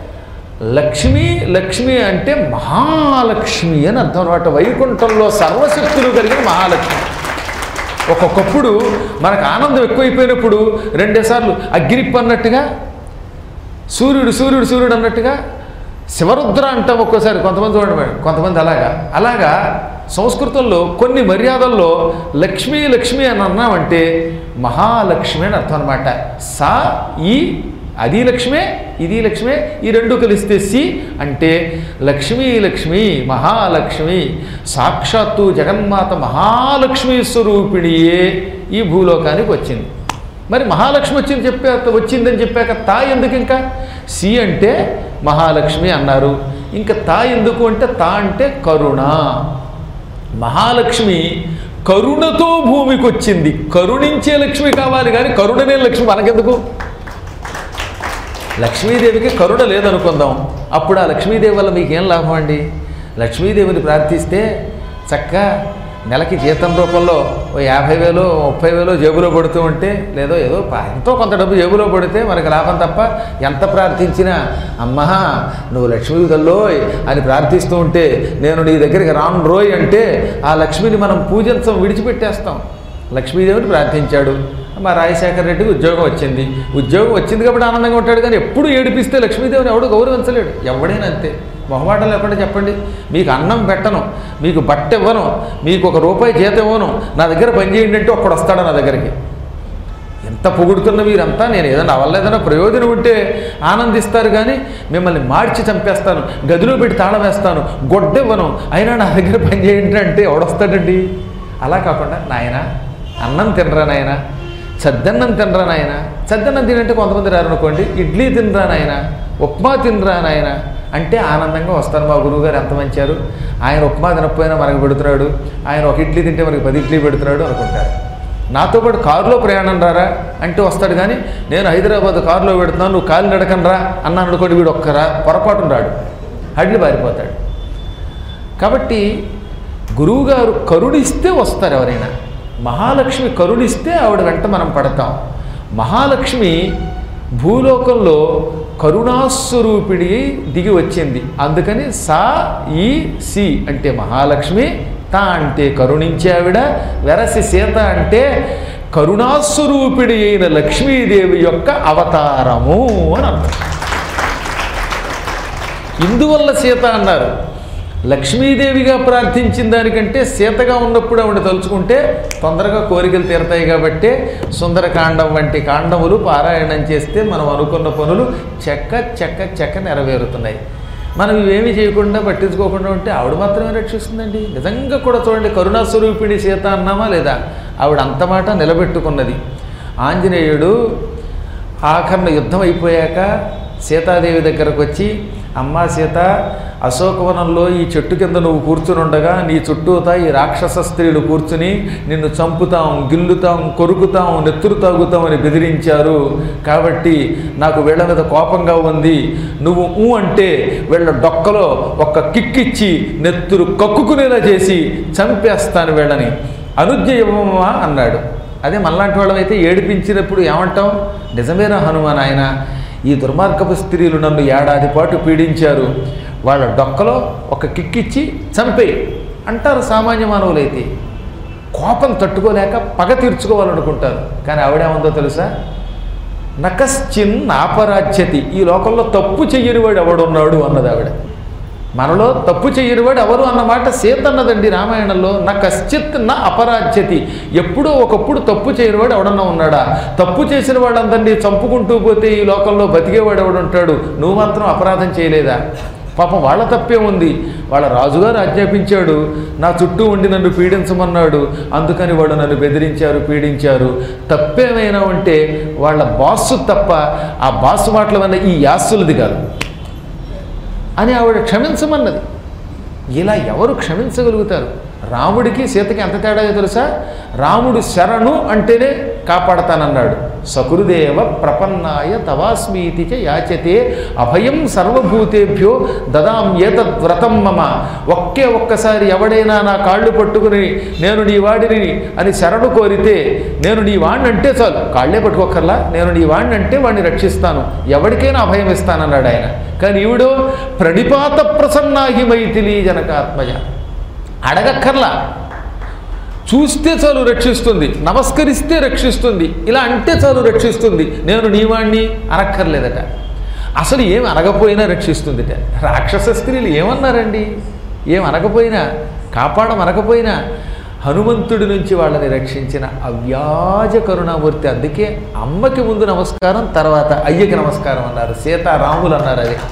లక్ష్మి లక్ష్మి అంటే మహాలక్ష్మి అని అర్థం అనమాట వైకుంఠంలో సర్వశక్తులు కలిగిన మహాలక్ష్మి ఒక్కొక్కప్పుడు మనకు ఆనందం ఎక్కువైపోయినప్పుడు రెండేసార్లు అగ్గిరిప్పు అన్నట్టుగా సూర్యుడు సూర్యుడు సూర్యుడు అన్నట్టుగా శివరుద్ర అంటాం ఒక్కోసారి కొంతమంది చూడండి మేడం కొంతమంది అలాగా అలాగా సంస్కృతంలో కొన్ని మర్యాదల్లో లక్ష్మీ లక్ష్మి అని అన్నామంటే మహాలక్ష్మి అని అర్థం అనమాట సా ఈ అది లక్ష్మే ఇది లక్ష్మే ఈ రెండు కలిస్తే సి అంటే లక్ష్మీ లక్ష్మి మహాలక్ష్మి సాక్షాత్తు జగన్మాత మహాలక్ష్మి స్వరూపిణియే ఈ భూలోకానికి వచ్చింది మరి మహాలక్ష్మి వచ్చింది చెప్పా వచ్చిందని చెప్పాక తా ఎందుకు ఇంకా సి అంటే మహాలక్ష్మి అన్నారు ఇంకా తా ఎందుకు అంటే తా అంటే కరుణ మహాలక్ష్మి కరుణతో భూమికి వచ్చింది కరుణించే లక్ష్మి కావాలి కానీ కరుణనే లక్ష్మి మనకెందుకు లక్ష్మీదేవికి కరుణ లేదనుకుందాం అప్పుడు ఆ లక్ష్మీదేవి వల్ల మీకు ఏం లాభం అండి లక్ష్మీదేవిని ప్రార్థిస్తే చక్కగా నెలకి జీతం రూపంలో ఓ యాభై వేలు ముప్పై వేలు జేబులో పడుతూ ఉంటే లేదో ఏదో ప- ఎంతో కొంత డబ్బు జేబులో పడితే మనకి లాభం తప్ప ఎంత ప్రార్థించినా అమ్మా నువ్వు లక్ష్మీ తల్లోయ్ అని ప్రార్థిస్తూ ఉంటే నేను నీ దగ్గరికి రాను రోయ్ అంటే ఆ లక్ష్మిని మనం పూజించం విడిచిపెట్టేస్తాం లక్ష్మీదేవిని ప్రార్థించాడు మా రాజశేఖర రెడ్డికి ఉద్యోగం వచ్చింది ఉద్యోగం వచ్చింది కాబట్టి ఆనందంగా ఉంటాడు కానీ ఎప్పుడు ఏడిపిస్తే లక్ష్మీదేవిని ఎవడు గౌరవించలేడు ఎవడైనా అంతే మొహమాటం లేకుండా చెప్పండి మీకు అన్నం పెట్టను మీకు బట్ట ఇవ్వను మీకు ఒక రూపాయి జీతం ఇవ్వను నా దగ్గర పని చేయండి అంటే ఒక్కడు వస్తాడు నా దగ్గరికి ఎంత పొగుడుతున్న వీరంతా నేను ఏదైనా వల్ల ఏదైనా ప్రయోజనం ఉంటే ఆనందిస్తారు కానీ మిమ్మల్ని మార్చి చంపేస్తాను గదిలో పెట్టి తాళం వేస్తాను గొడ్డెవ్వను అయినా నా దగ్గర పని చేయండి అంటే ఎవడొస్తాడండి అలా కాకుండా నాయన అన్నం తినరా నాయన చద్దన్నం తినరా నాయన చద్దన్నం తినంటే కొంతమంది రారనుకోండి ఇడ్లీ తినరా నాయన ఉప్మా తినరా నాయన అంటే ఆనందంగా వస్తారు మా గురువుగారు ఎంత మంచారు ఆయన ఉప్మా తినకపోయినా మనకు పెడుతున్నాడు ఆయన ఒక ఇడ్లీ తింటే మనకి పది ఇడ్లీ పెడుతున్నాడు అనుకుంటారు నాతో పాటు కారులో ప్రయాణం రారా అంటే వస్తాడు కానీ నేను హైదరాబాద్ కారులో పెడుతున్నాను నువ్వు కాలు నడకను రా అన్నాను అనుకోండి వీడు ఒక్కరా పొరపాటున రాడు హడ్లు పారిపోతాడు కాబట్టి గురువుగారు కరుణిస్తే వస్తారు ఎవరైనా మహాలక్ష్మి కరుణిస్తే ఆవిడ వెంట మనం పడతాం మహాలక్ష్మి భూలోకంలో కరుణాస్వరూపిణి దిగి వచ్చింది అందుకని సా ఈ సి అంటే మహాలక్ష్మి తా అంటే కరుణించే ఆవిడ వెరసి సీత అంటే కరుణాస్వరూపిణి అయిన లక్ష్మీదేవి యొక్క అవతారము అని అర్థం ఇందువల్ల సీత అన్నారు లక్ష్మీదేవిగా ప్రార్థించిన దానికంటే సీతగా ఉన్నప్పుడు ఆవిడ తలుచుకుంటే తొందరగా కోరికలు తీరతాయి కాబట్టి సుందరకాండం వంటి కాండములు పారాయణం చేస్తే మనం అనుకున్న పనులు చెక్క చెక్క చెక్క నెరవేరుతున్నాయి మనం ఇవేమీ చేయకుండా పట్టించుకోకుండా ఉంటే ఆవిడ మాత్రమే రక్షిస్తుందండి నిజంగా కూడా చూడండి కరుణాస్వరూపిణి సీత అన్నామా లేదా ఆవిడ అంత మాట నిలబెట్టుకున్నది ఆంజనేయుడు ఆఖరణ యుద్ధం అయిపోయాక సీతాదేవి దగ్గరకు వచ్చి అమ్మా సీత అశోకవనంలో ఈ చెట్టు కింద నువ్వు కూర్చుని ఉండగా నీ చుట్టూతా ఈ రాక్షస స్త్రీలు కూర్చుని నిన్ను చంపుతాం గిల్లుతాం కొరుకుతాం నెత్తురు తాగుతాం అని బెదిరించారు కాబట్టి నాకు వీళ్ళ మీద కోపంగా ఉంది నువ్వు ఊ అంటే వీళ్ళ డొక్కలో ఒక్క కిక్కిచ్చి నెత్తురు కక్కుకునేలా చేసి చంపేస్తాను వీళ్ళని అనుజ్ఞ ఇవ్వమా అన్నాడు అదే మనలాంటి వాళ్ళం అయితే ఏడిపించినప్పుడు ఏమంటాం నిజమేనా హనుమాన్ ఆయన ఈ దుర్మార్గపు స్త్రీలు నన్ను ఏడాది పాటు పీడించారు వాళ్ళ డొక్కలో ఒక కిక్కిచ్చి చంపేయి అంటారు సామాన్య మానవులైతే కోపం తట్టుకోలేక పగ తీర్చుకోవాలనుకుంటారు కానీ ఆవిడేముందో తెలుసా నకశ్చిన్ నాపరాధ్యతి ఈ లోకంలో తప్పు చెయ్యనివాడు ఎవడున్నాడు అన్నది ఆవిడ మనలో తప్పు చెయ్యనివాడు ఎవరు అన్నమాట సీత అన్నదండి రామాయణంలో నా కశ్చిత్ నా అపరాధ్యతి ఎప్పుడో ఒకప్పుడు తప్పు చేయనివాడు ఎవడన్నా ఉన్నాడా తప్పు చేసిన వాళ్ళందరినీ చంపుకుంటూ పోతే ఈ లోకంలో బతికేవాడు ఎవడుంటాడు నువ్వు మాత్రం అపరాధం చేయలేదా పాపం వాళ్ళ తప్పే ఉంది వాళ్ళ రాజుగారు ఆజ్ఞాపించాడు నా చుట్టూ ఉండి నన్ను పీడించమన్నాడు అందుకని వాళ్ళు నన్ను బెదిరించారు పీడించారు తప్పేమైనా ఉంటే వాళ్ళ బాస్సు తప్ప ఆ బాస్సు మాటల వల్ల ఈ యాస్సులది కాదు అని ఆవిడ క్షమించమన్నది ఇలా ఎవరు క్షమించగలుగుతారు రాముడికి సీతకి ఎంత తేడా తెలుసా రాముడు శరణు అంటేనే కాపాడతానన్నాడు సకురుదేవ ప్రపన్నాయ తవాస్మీతి చ యాచతే అభయం సర్వభూతేభ్యో దదాం ఏతద్వ్రతం మమ ఒక్కే ఒక్కసారి ఎవడైనా నా కాళ్ళు పట్టుకుని నేను నీ వాడిని అని శరణు కోరితే నేను నీ వాడిని అంటే చాలు కాళ్ళే పట్టుకోకర్లా నేను నీ వాడిని అంటే వాడిని రక్షిస్తాను ఎవరికైనా అభయం ఇస్తానన్నాడు ఆయన కానీ ఈవిడో ప్రణిపాత ప్రసన్నాహి మైథిలీ జనకాత్మజ అడగక్కర్లా చూస్తే చాలు రక్షిస్తుంది నమస్కరిస్తే రక్షిస్తుంది ఇలా అంటే చాలు రక్షిస్తుంది నేను నీవాణ్ణి అనక్కర్లేదట అసలు ఏం అనకపోయినా రక్షిస్తుందిట రాక్షస స్త్రీలు ఏమన్నారండి ఏం అనకపోయినా కాపాడమనకపోయినా హనుమంతుడి నుంచి వాళ్ళని రక్షించిన అవ్యాజ కరుణామూర్తి అందుకే అమ్మకి ముందు నమస్కారం తర్వాత అయ్యకి నమస్కారం అన్నారు సీతారాములు అన్నారు అది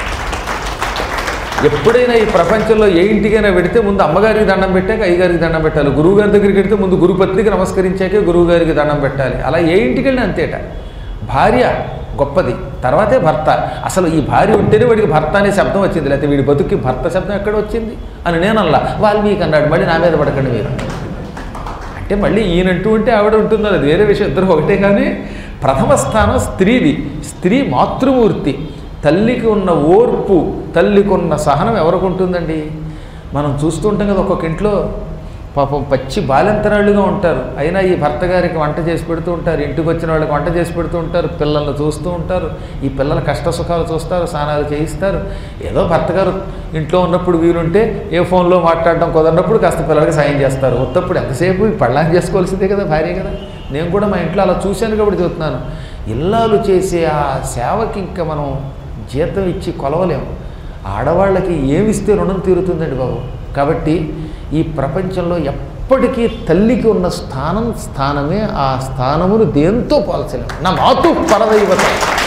ఎప్పుడైనా ఈ ప్రపంచంలో ఏ ఇంటికైనా పెడితే ముందు అమ్మగారికి దండం పెట్టాక అయ్యగారికి దండం పెట్టాలి గురువు గారి దగ్గరికి వెడితే ముందు గురుపత్నికి నమస్కరించాకే గురువు గారికి దండం పెట్టాలి అలా ఏ ఇంటికి వెళ్ళినా అంతేట భార్య గొప్పది తర్వాతే భర్త అసలు ఈ భార్య ఉంటేనే వాడికి భర్త అనే శబ్దం వచ్చింది లేకపోతే వీడి బతుక్కి భర్త శబ్దం ఎక్కడ వచ్చింది అని నేనల్లా వాల్మీకి అన్నాడు మళ్ళీ నా మీద పడకండి మీరు అంటే మళ్ళీ ఈయనంటూ ఉంటే ఆవిడ ఉంటుంది అది వేరే విషయం ఇద్దరు ఒకటే కానీ ప్రథమ స్థానం స్త్రీది స్త్రీ మాతృమూర్తి తల్లికి ఉన్న ఓర్పు తల్లికి ఉన్న సహనం ఎవరికి ఉంటుందండి మనం చూస్తూ ఉంటాం కదా ఒక్కొక్క ఇంట్లో పాపం పచ్చి బాలెంతరాళ్ళుగా ఉంటారు అయినా ఈ భర్త గారికి వంట చేసి పెడుతూ ఉంటారు ఇంటికి వచ్చిన వాళ్ళకి వంట చేసి పెడుతూ ఉంటారు పిల్లల్ని చూస్తూ ఉంటారు ఈ పిల్లల కష్ట సుఖాలు చూస్తారు స్నానాలు చేయిస్తారు ఏదో భర్త గారు ఇంట్లో ఉన్నప్పుడు వీరుంటే ఏ ఫోన్లో మాట్లాడడం కుదరినప్పుడు కాస్త పిల్లలకి సాయం చేస్తారు ఉత్తప్పుడు ఎంతసేపు ఈ పళ్ళాన్ని చేసుకోవాల్సిందే కదా భార్య కదా నేను కూడా మా ఇంట్లో అలా చూశాను కాబట్టి చెబుతున్నాను ఇల్లాలు చేసే ఆ సేవకి ఇంకా మనం జీతం ఇచ్చి కొలవలేము ఆడవాళ్ళకి ఏమిస్తే రుణం తీరుతుందండి బాబు కాబట్టి ఈ ప్రపంచంలో ఎప్పటికీ తల్లికి ఉన్న స్థానం స్థానమే ఆ స్థానమును దేంతో పోల్చలేము నా మాతు పరదైవత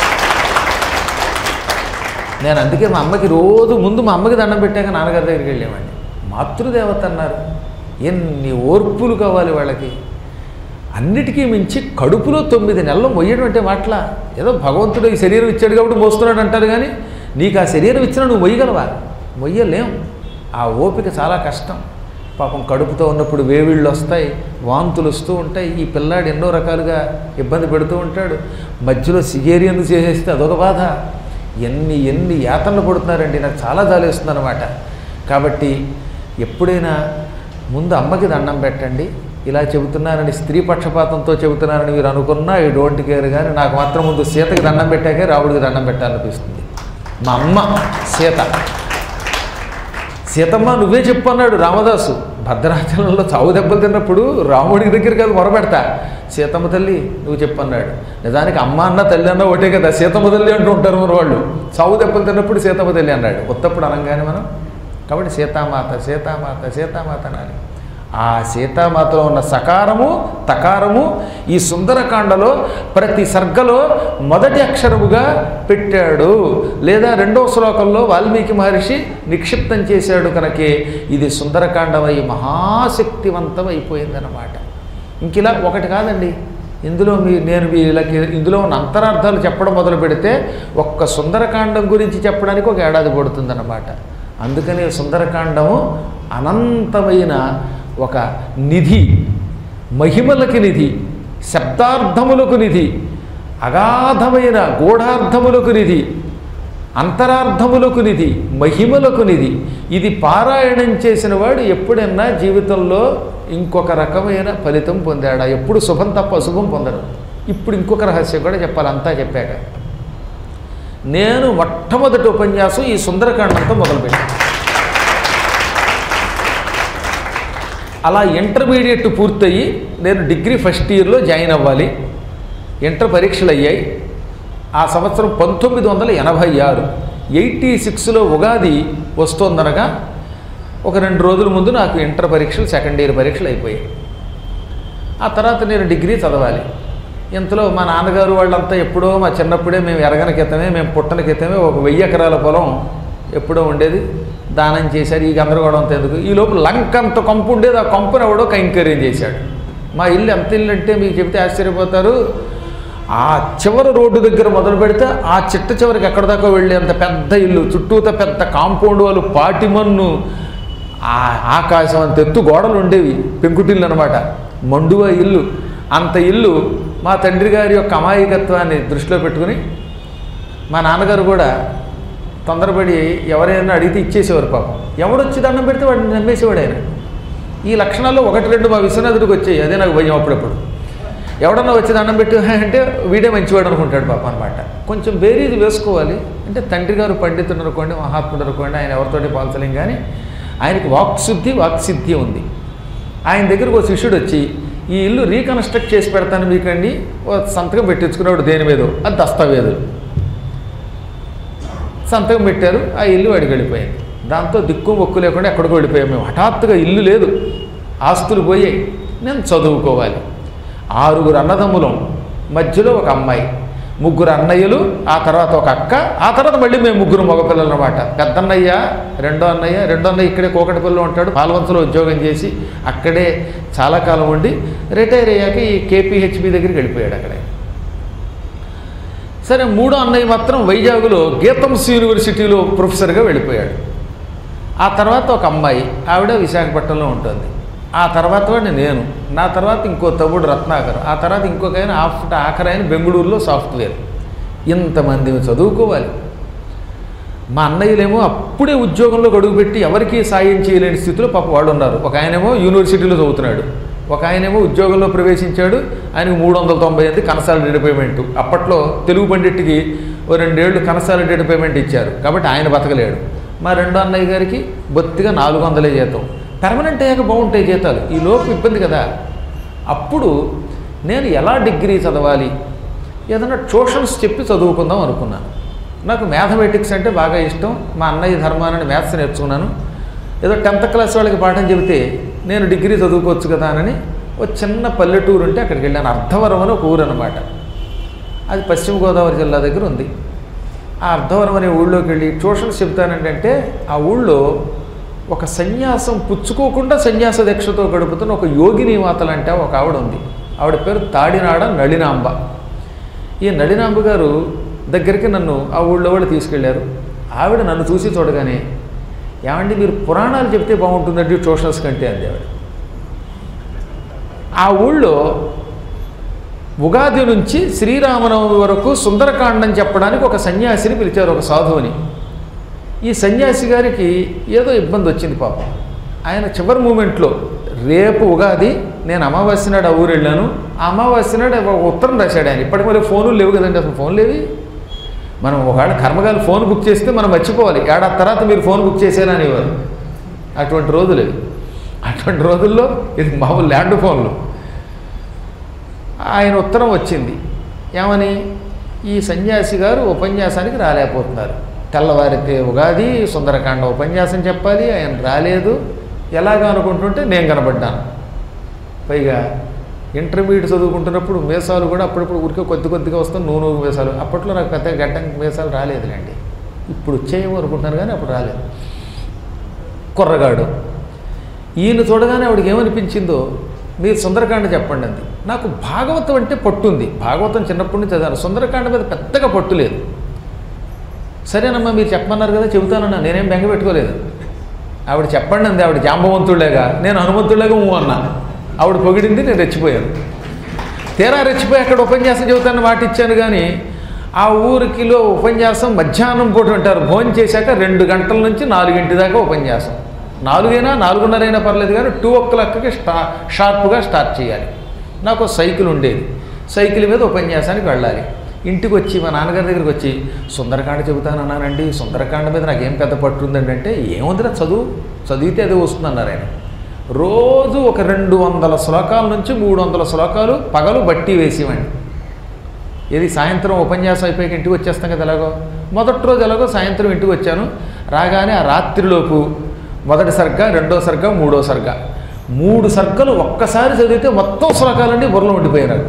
నేను అందుకే మా అమ్మకి రోజు ముందు మా అమ్మకి దండం పెట్టాక నాన్నగారి దగ్గరికి వెళ్ళామండి మాతృదేవత అన్నారు ఎన్ని ఓర్పులు కావాలి వాళ్ళకి అన్నిటికీ మించి కడుపులో తొమ్మిది నెలలు మొయ్యడం అంటే మాటల ఏదో భగవంతుడు ఈ శరీరం ఇచ్చాడు కాబట్టి మోస్తున్నాడు అంటారు కానీ నీకు ఆ శరీరం ఇచ్చినా నువ్వు మొయ్యగలవా మొయ్యలేం ఆ ఓపిక చాలా కష్టం పాపం కడుపుతో ఉన్నప్పుడు వేవిళ్ళు వస్తాయి వాంతులు వస్తూ ఉంటాయి ఈ పిల్లాడు ఎన్నో రకాలుగా ఇబ్బంది పెడుతూ ఉంటాడు మధ్యలో సిజేరియన్ చేసేస్తే అదొక బాధ ఎన్ని ఎన్ని యాతనలు పడుతున్నారండి నాకు చాలా జాలేస్తుంది అనమాట కాబట్టి ఎప్పుడైనా ముందు అమ్మకి దండం పెట్టండి ఇలా చెబుతున్నానని స్త్రీ పక్షపాతంతో చెబుతున్నానని మీరు అనుకున్నా ఈ డోంట్ కేర్ కానీ నాకు మాత్రం ముందు సీతకి దండం పెట్టాకే రావుడికి దండం పెట్టాలనిపిస్తుంది మా అమ్మ సీత సీతమ్మ నువ్వే చెప్పు అన్నాడు రామదాసు భద్రాచలంలో చావు దెబ్బలు తిన్నప్పుడు రాముడికి దగ్గర కాదు మొరపెడతా సీతమ్మ తల్లి నువ్వు చెప్పన్నాడు నిజానికి అమ్మ అన్న తల్లి అన్న ఒకటే కదా సీతమ్మ తల్లి అంటూ ఉంటారు మన వాళ్ళు చావు దెబ్బలు తిన్నప్పుడు సీతమ్మ తల్లి అన్నాడు ఉత్తప్పుడు అనగానే మనం కాబట్టి సీతామాత సీతామాత సీతామాత అనాలి ఆ సీతామాతలో ఉన్న సకారము తకారము ఈ సుందరకాండలో ప్రతి సర్గలో మొదటి అక్షరముగా పెట్టాడు లేదా రెండవ శ్లోకంలో వాల్మీకి మహర్షి నిక్షిప్తం చేశాడు కనుకే ఇది సుందరకాండమై మహాశక్తివంతం అయిపోయిందన్నమాట ఇంక ఇలా ఒకటి కాదండి ఇందులో మీ నేను వీళ్ళకి ఇందులో ఉన్న అంతరార్థాలు చెప్పడం మొదలు పెడితే ఒక్క సుందరకాండం గురించి చెప్పడానికి ఒక ఏడాది పడుతుందన్నమాట అందుకనే సుందరకాండము అనంతమైన ఒక నిధి మహిమలకి నిధి శబ్దార్థములకు నిధి అగాధమైన గూఢార్థములకు నిధి అంతరార్థములకు నిధి మహిమలకు నిధి ఇది పారాయణం చేసిన వాడు ఎప్పుడైనా జీవితంలో ఇంకొక రకమైన ఫలితం పొందాడా ఎప్పుడు శుభం తప్ప అశుభం పొందడు ఇప్పుడు ఇంకొక రహస్యం కూడా చెప్పాలి అంతా చెప్పాక నేను మొట్టమొదటి ఉపన్యాసం ఈ సుందరకాండంతో మొదలుపెట్టాను అలా ఇంటర్మీడియట్ పూర్తయి నేను డిగ్రీ ఫస్ట్ ఇయర్లో జాయిన్ అవ్వాలి ఇంటర్ పరీక్షలు అయ్యాయి ఆ సంవత్సరం పంతొమ్మిది వందల ఎనభై ఆరు ఎయిటీ సిక్స్లో ఉగాది వస్తోందనగా ఒక రెండు రోజుల ముందు నాకు ఇంటర్ పరీక్షలు సెకండ్ ఇయర్ పరీక్షలు అయిపోయాయి ఆ తర్వాత నేను డిగ్రీ చదవాలి ఇంతలో మా నాన్నగారు వాళ్ళంతా ఎప్పుడో మా చిన్నప్పుడే మేము ఎరగన క్రితమే మేము పుట్టన క్రితమే ఒక వెయ్యి ఎకరాల పొలం ఎప్పుడో ఉండేది దానం చేశారు ఈ గందరగోళం అంత ఎందుకు ఈ లోపు లంక అంత కంపు ఉండేది ఆ కంపుని ఎవడో కైంకర్యం చేశాడు మా ఇల్లు ఎంత ఇల్లు అంటే మీకు చెప్తే ఆశ్చర్యపోతారు ఆ చివరి రోడ్డు దగ్గర మొదలు పెడితే ఆ చిట్ట చివరికి ఎక్కడ దాకా వెళ్ళేంత పెద్ద ఇల్లు చుట్టూత పెద్ద కాంపౌండ్ వాళ్ళు పాటిమన్ను ఆ ఆకాశం అంత ఎత్తు గోడలు ఉండేవి పెంకుటిల్లు అనమాట మండువ ఇల్లు అంత ఇల్లు మా తండ్రి గారి యొక్క అమాయకత్వాన్ని దృష్టిలో పెట్టుకుని మా నాన్నగారు కూడా తొందరపడి ఎవరైనా అడిగితే ఇచ్చేసేవారు పాపం ఎవడొచ్చి దండం పెడితే వాడిని నమ్మేసేవాడు ఆయన ఈ లక్షణాల్లో ఒకటి రెండు మా విశ్వనాథుడికి వచ్చాయి అదే నాకు భయం అప్పుడప్పుడు ఎవడన్నా వచ్చి దండం పెట్టి అంటే వీడే మంచివాడు అనుకుంటాడు పాప అనమాట కొంచెం బేరీది వేసుకోవాలి అంటే తండ్రి గారు పండితుడు అనుకోండి మహాత్ముడు అనుకోండి ఆయన ఎవరితోటి పాల్చలేం కానీ ఆయనకి వాక్శుద్ధి వాక్సిద్ధి ఉంది ఆయన దగ్గరకు ఒక శిష్యుడు వచ్చి ఈ ఇల్లు రీకన్స్ట్రక్ట్ చేసి పెడతాను మీకండి ఓ సంతకం పెట్టించుకున్నాడు దేని మీదో అది దస్తావేదులు సంతకం పెట్టారు ఆ ఇల్లు వాడికి వెళ్ళిపోయింది దాంతో దిక్కు మొక్కు లేకుండా ఎక్కడికో వెళ్ళిపోయాం మేము హఠాత్తుగా ఇల్లు లేదు ఆస్తులు పోయాయి నేను చదువుకోవాలి ఆరుగురు అన్నదమ్ములం మధ్యలో ఒక అమ్మాయి ముగ్గురు అన్నయ్యలు ఆ తర్వాత ఒక అక్క ఆ తర్వాత మళ్ళీ మేము ముగ్గురు మగపిల్లలు అనమాట పెద్దన్నయ్య రెండో అన్నయ్య రెండో అన్నయ్య ఇక్కడే కోకటిపల్లిలో ఉంటాడు పాల్వంచలో ఉద్యోగం చేసి అక్కడే చాలా కాలం ఉండి రిటైర్ అయ్యాక ఈ కేపీహెచ్బి దగ్గరికి వెళ్ళిపోయాడు అక్కడే సరే మూడో అన్నయ్య మాత్రం వైజాగ్లో గీతమ్స్ యూనివర్సిటీలో ప్రొఫెసర్గా వెళ్ళిపోయాడు ఆ తర్వాత ఒక అమ్మాయి ఆవిడ విశాఖపట్నంలో ఉంటుంది ఆ తర్వాత వాడిని నేను నా తర్వాత ఇంకో తమ్ముడు రత్నాకర్ ఆ తర్వాత ఇంకొక ఆయన ఆఫ్టర్ ఆఖరి ఆయన బెంగళూరులో సాఫ్ట్వేర్ ఇంతమంది చదువుకోవాలి మా అన్నయ్యలేమో అప్పుడే ఉద్యోగంలో గడుగుపెట్టి ఎవరికీ సాయం చేయలేని స్థితిలో పాప వాడు ఉన్నారు ఒక ఆయనేమో యూనివర్సిటీలో చదువుతున్నాడు ఒక ఆయనేమో ఉద్యోగంలో ప్రవేశించాడు ఆయనకు మూడు వందల తొంభై ఎనిమిది కన్సాలిడేటెడ్ పేమెంట్ అప్పట్లో తెలుగు పండిట్కి ఓ రెండేళ్లు కన్సాలిడేటెడ్ పేమెంట్ ఇచ్చారు కాబట్టి ఆయన బతకలేడు మా రెండో అన్నయ్య గారికి బొత్తిగా నాలుగు వందలే జీతం పెర్మనెంట్ అయ్యాక బాగుంటాయి జీతాలు ఈ లోపు ఇబ్బంది కదా అప్పుడు నేను ఎలా డిగ్రీ చదవాలి ఏదైనా ట్యూషన్స్ చెప్పి చదువుకుందాం అనుకున్నాను నాకు మ్యాథమెటిక్స్ అంటే బాగా ఇష్టం మా అన్నయ్య ధర్మానని మ్యాథ్స్ నేర్చుకున్నాను ఏదో టెన్త్ క్లాస్ వాళ్ళకి పాఠం చెబితే నేను డిగ్రీ చదువుకోవచ్చు కదా అని ఒక చిన్న పల్లెటూరు ఉంటే అక్కడికి వెళ్ళాను అర్ధవరం అని ఒక ఊరు అనమాట అది పశ్చిమ గోదావరి జిల్లా దగ్గర ఉంది ఆ అర్ధవరం అనే ఊళ్ళోకి వెళ్ళి ట్యూషన్స్ చెప్తానండి అంటే ఆ ఊళ్ళో ఒక సన్యాసం పుచ్చుకోకుండా సన్యాస దీక్షతో గడుపుతున్న ఒక యోగిని మాతలంటే ఒక ఆవిడ ఉంది ఆవిడ పేరు తాడినాడ నళినాంబ ఈ నళినాంబ గారు దగ్గరికి నన్ను ఆ ఊళ్ళో వాళ్ళు తీసుకెళ్లారు ఆవిడ నన్ను చూసి చూడగానే ఏమండి మీరు పురాణాలు చెప్తే బాగుంటుందండి ట్యూషన్స్ కంటే అంది ఆవిడ ఆ ఊళ్ళో ఉగాది నుంచి శ్రీరామనవమి వరకు సుందరకాండం చెప్పడానికి ఒక సన్యాసిని పిలిచారు ఒక సాధువుని ఈ సన్యాసి గారికి ఏదో ఇబ్బంది వచ్చింది పాపం ఆయన చివరి మూమెంట్లో రేపు ఉగాది నేను అమావాస్య నాడు ఆ ఊరు వెళ్ళాను ఆ అమావాస్య నాడు ఒక ఉత్తరం రాశాడు ఆయన ఇప్పటికి మరి ఫోన్లు లేవు కదండి అసలు ఫోన్ లేవి మనం ఒకవేళ కర్మగాలి ఫోన్ బుక్ చేస్తే మనం మర్చిపోవాలి ఏడాది తర్వాత మీరు ఫోన్ బుక్ చేసేనా అనేవారు అటువంటి రోజులు ఇవి అటువంటి రోజుల్లో ఇది మామూలు ల్యాండ్ ఫోన్లు ఆయన ఉత్తరం వచ్చింది ఏమని ఈ సన్యాసి గారు ఉపన్యాసానికి రాలేకపోతున్నారు తెల్లవారితే ఉగాది సుందరకాండ ఉపన్యాసం చెప్పాలి ఆయన రాలేదు ఎలాగ అనుకుంటుంటే నేను కనబడ్డాను పైగా ఇంటర్మీడియట్ చదువుకుంటున్నప్పుడు మీసాలు కూడా అప్పుడప్పుడు ఊరికే కొద్ది కొద్దిగా వస్తాను నూనె మీసాలు అప్పట్లో నాకు పెద్ద గడ్డం మీసాలు రాలేదులేండి ఇప్పుడు వచ్చేయేమో అనుకుంటున్నాను కానీ అప్పుడు రాలేదు కుర్రగాడు ఈయన చూడగానే ఆవిడకి ఏమనిపించిందో మీరు సుందరకాండ చెప్పండి అంది నాకు భాగవతం అంటే పట్టుంది భాగవతం చిన్నప్పటి నుంచి చదివాను సుందరకాండ మీద పెద్దగా పట్టు లేదు సరేనమ్మా మీరు చెప్పమన్నారు కదా చెబుతానన్నా నేనేం బెంగ పెట్టుకోలేదు ఆవిడ చెప్పండి అంది ఆవిడ జాంబవంతుడిలాగా నేను హనుమంతుడిలాగా ఊ అన్నా ఆవిడ పొగిడింది నేను రెచ్చిపోయాను తీరా రెచ్చిపోయి అక్కడ ఉపన్యాసం చెబుతాను మాట ఇచ్చాను కానీ ఆ ఊరికిలో ఉపన్యాసం మధ్యాహ్నం పూట ఉంటారు భోజనం చేశాక రెండు గంటల నుంచి నాలుగింటి దాకా ఉపన్యాసం నాలుగైనా నాలుగున్నరైనా పర్లేదు కానీ టూ ఓ క్లాక్కి స్టా షార్ప్గా స్టార్ట్ చేయాలి నాకు సైకిల్ ఉండేది సైకిల్ మీద ఉపన్యాసానికి వెళ్ళాలి ఇంటికి వచ్చి మా నాన్నగారి దగ్గరికి వచ్చి సుందరకాండ చెబుతానన్నానండి సుందరకాండ మీద నాకేం పెద్ద పట్టు ఉందండి అంటే ఏముందిరా చదువు చదివితే అదే వస్తుందన్నారు ఆయన రోజు ఒక రెండు వందల శ్లోకాల నుంచి మూడు వందల శ్లోకాలు పగలు బట్టి వేసేవాడిని ఇది సాయంత్రం ఉపన్యాసం అయిపోయాక ఇంటికి వచ్చేస్తాం కదా ఎలాగో మొదటి రోజు ఎలాగో సాయంత్రం ఇంటికి వచ్చాను రాగానే ఆ రాత్రిలోపు మొదటి సర్గ రెండో సర్గ మూడో సర్గ మూడు సర్గలు ఒక్కసారి చదివితే మొత్తం శ్లోకాలండి బుర్రలో ఉండిపోయినారు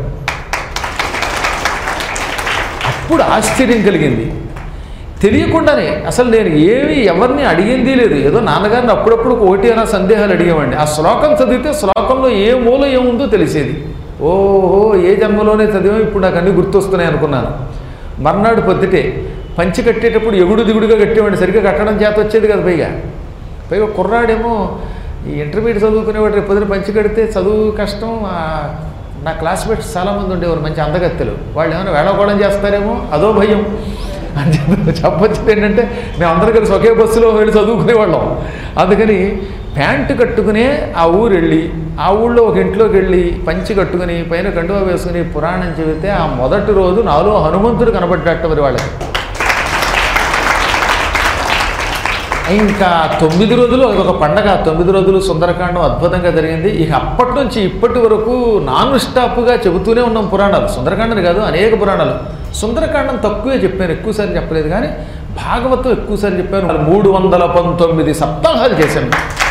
అప్పుడు ఆశ్చర్యం కలిగింది తెలియకుండానే అసలు నేను ఏమి ఎవరిని అడిగింది లేదు ఏదో నాన్నగారిని అప్పుడప్పుడు ఒకటి అన్న సందేహాలు అడిగేవాడిని ఆ శ్లోకం చదివితే శ్లోకంలో ఏ మూల ఏముందో తెలిసేది ఓహో ఏ జన్మలోనే చదివాం ఇప్పుడు నాకు అన్నీ గుర్తొస్తున్నాయి అనుకున్నాను మర్నాడు పొద్దుటే పంచి కట్టేటప్పుడు ఎగుడు దిగుడుగా కట్టేవాడిని సరిగ్గా కట్టడం చేత వచ్చేది కదా పైగా పైగా కుర్రాడేమో ఈ ఇంటర్మీడియట్ చదువుకునేవాడు రేపు పొద్దున పంచి కడితే చదువు కష్టం ఆ, నా క్లాస్మేట్స్ చాలామంది ఉండేవారు మంచి అందగత్తెలు వాళ్ళు ఏమైనా వేళకోవడం చేస్తారేమో అదో భయం అని చెప్పి చెప్పొచ్చేది ఏంటంటే మేము అందరం కలిసి ఒకే బస్సులో వెళ్ళి చదువుకునేవాళ్ళం అందుకని ప్యాంటు కట్టుకునే ఆ ఊరు వెళ్ళి ఆ ఊళ్ళో ఒక ఇంట్లోకి వెళ్ళి పంచి కట్టుకుని పైన కండువా వేసుకుని పురాణం చెబితే ఆ మొదటి రోజు నాలో హనుమంతుడు కనబడ్డట్టు మరి వాళ్ళకి ఇంకా తొమ్మిది రోజులు ఒక పండగ తొమ్మిది రోజులు సుందరకాండం అద్భుతంగా జరిగింది ఇక అప్పటి నుంచి ఇప్పటి వరకు నాన్ స్టాప్గా చెబుతూనే ఉన్నాం పురాణాలు సుందరకాండం కాదు అనేక పురాణాలు సుందరకాండం తక్కువే చెప్పాను ఎక్కువసార్లు చెప్పలేదు కానీ భాగవతం ఎక్కువసార్లు చెప్పాను మూడు వందల పంతొమ్మిది సప్తాహాలు చేశాను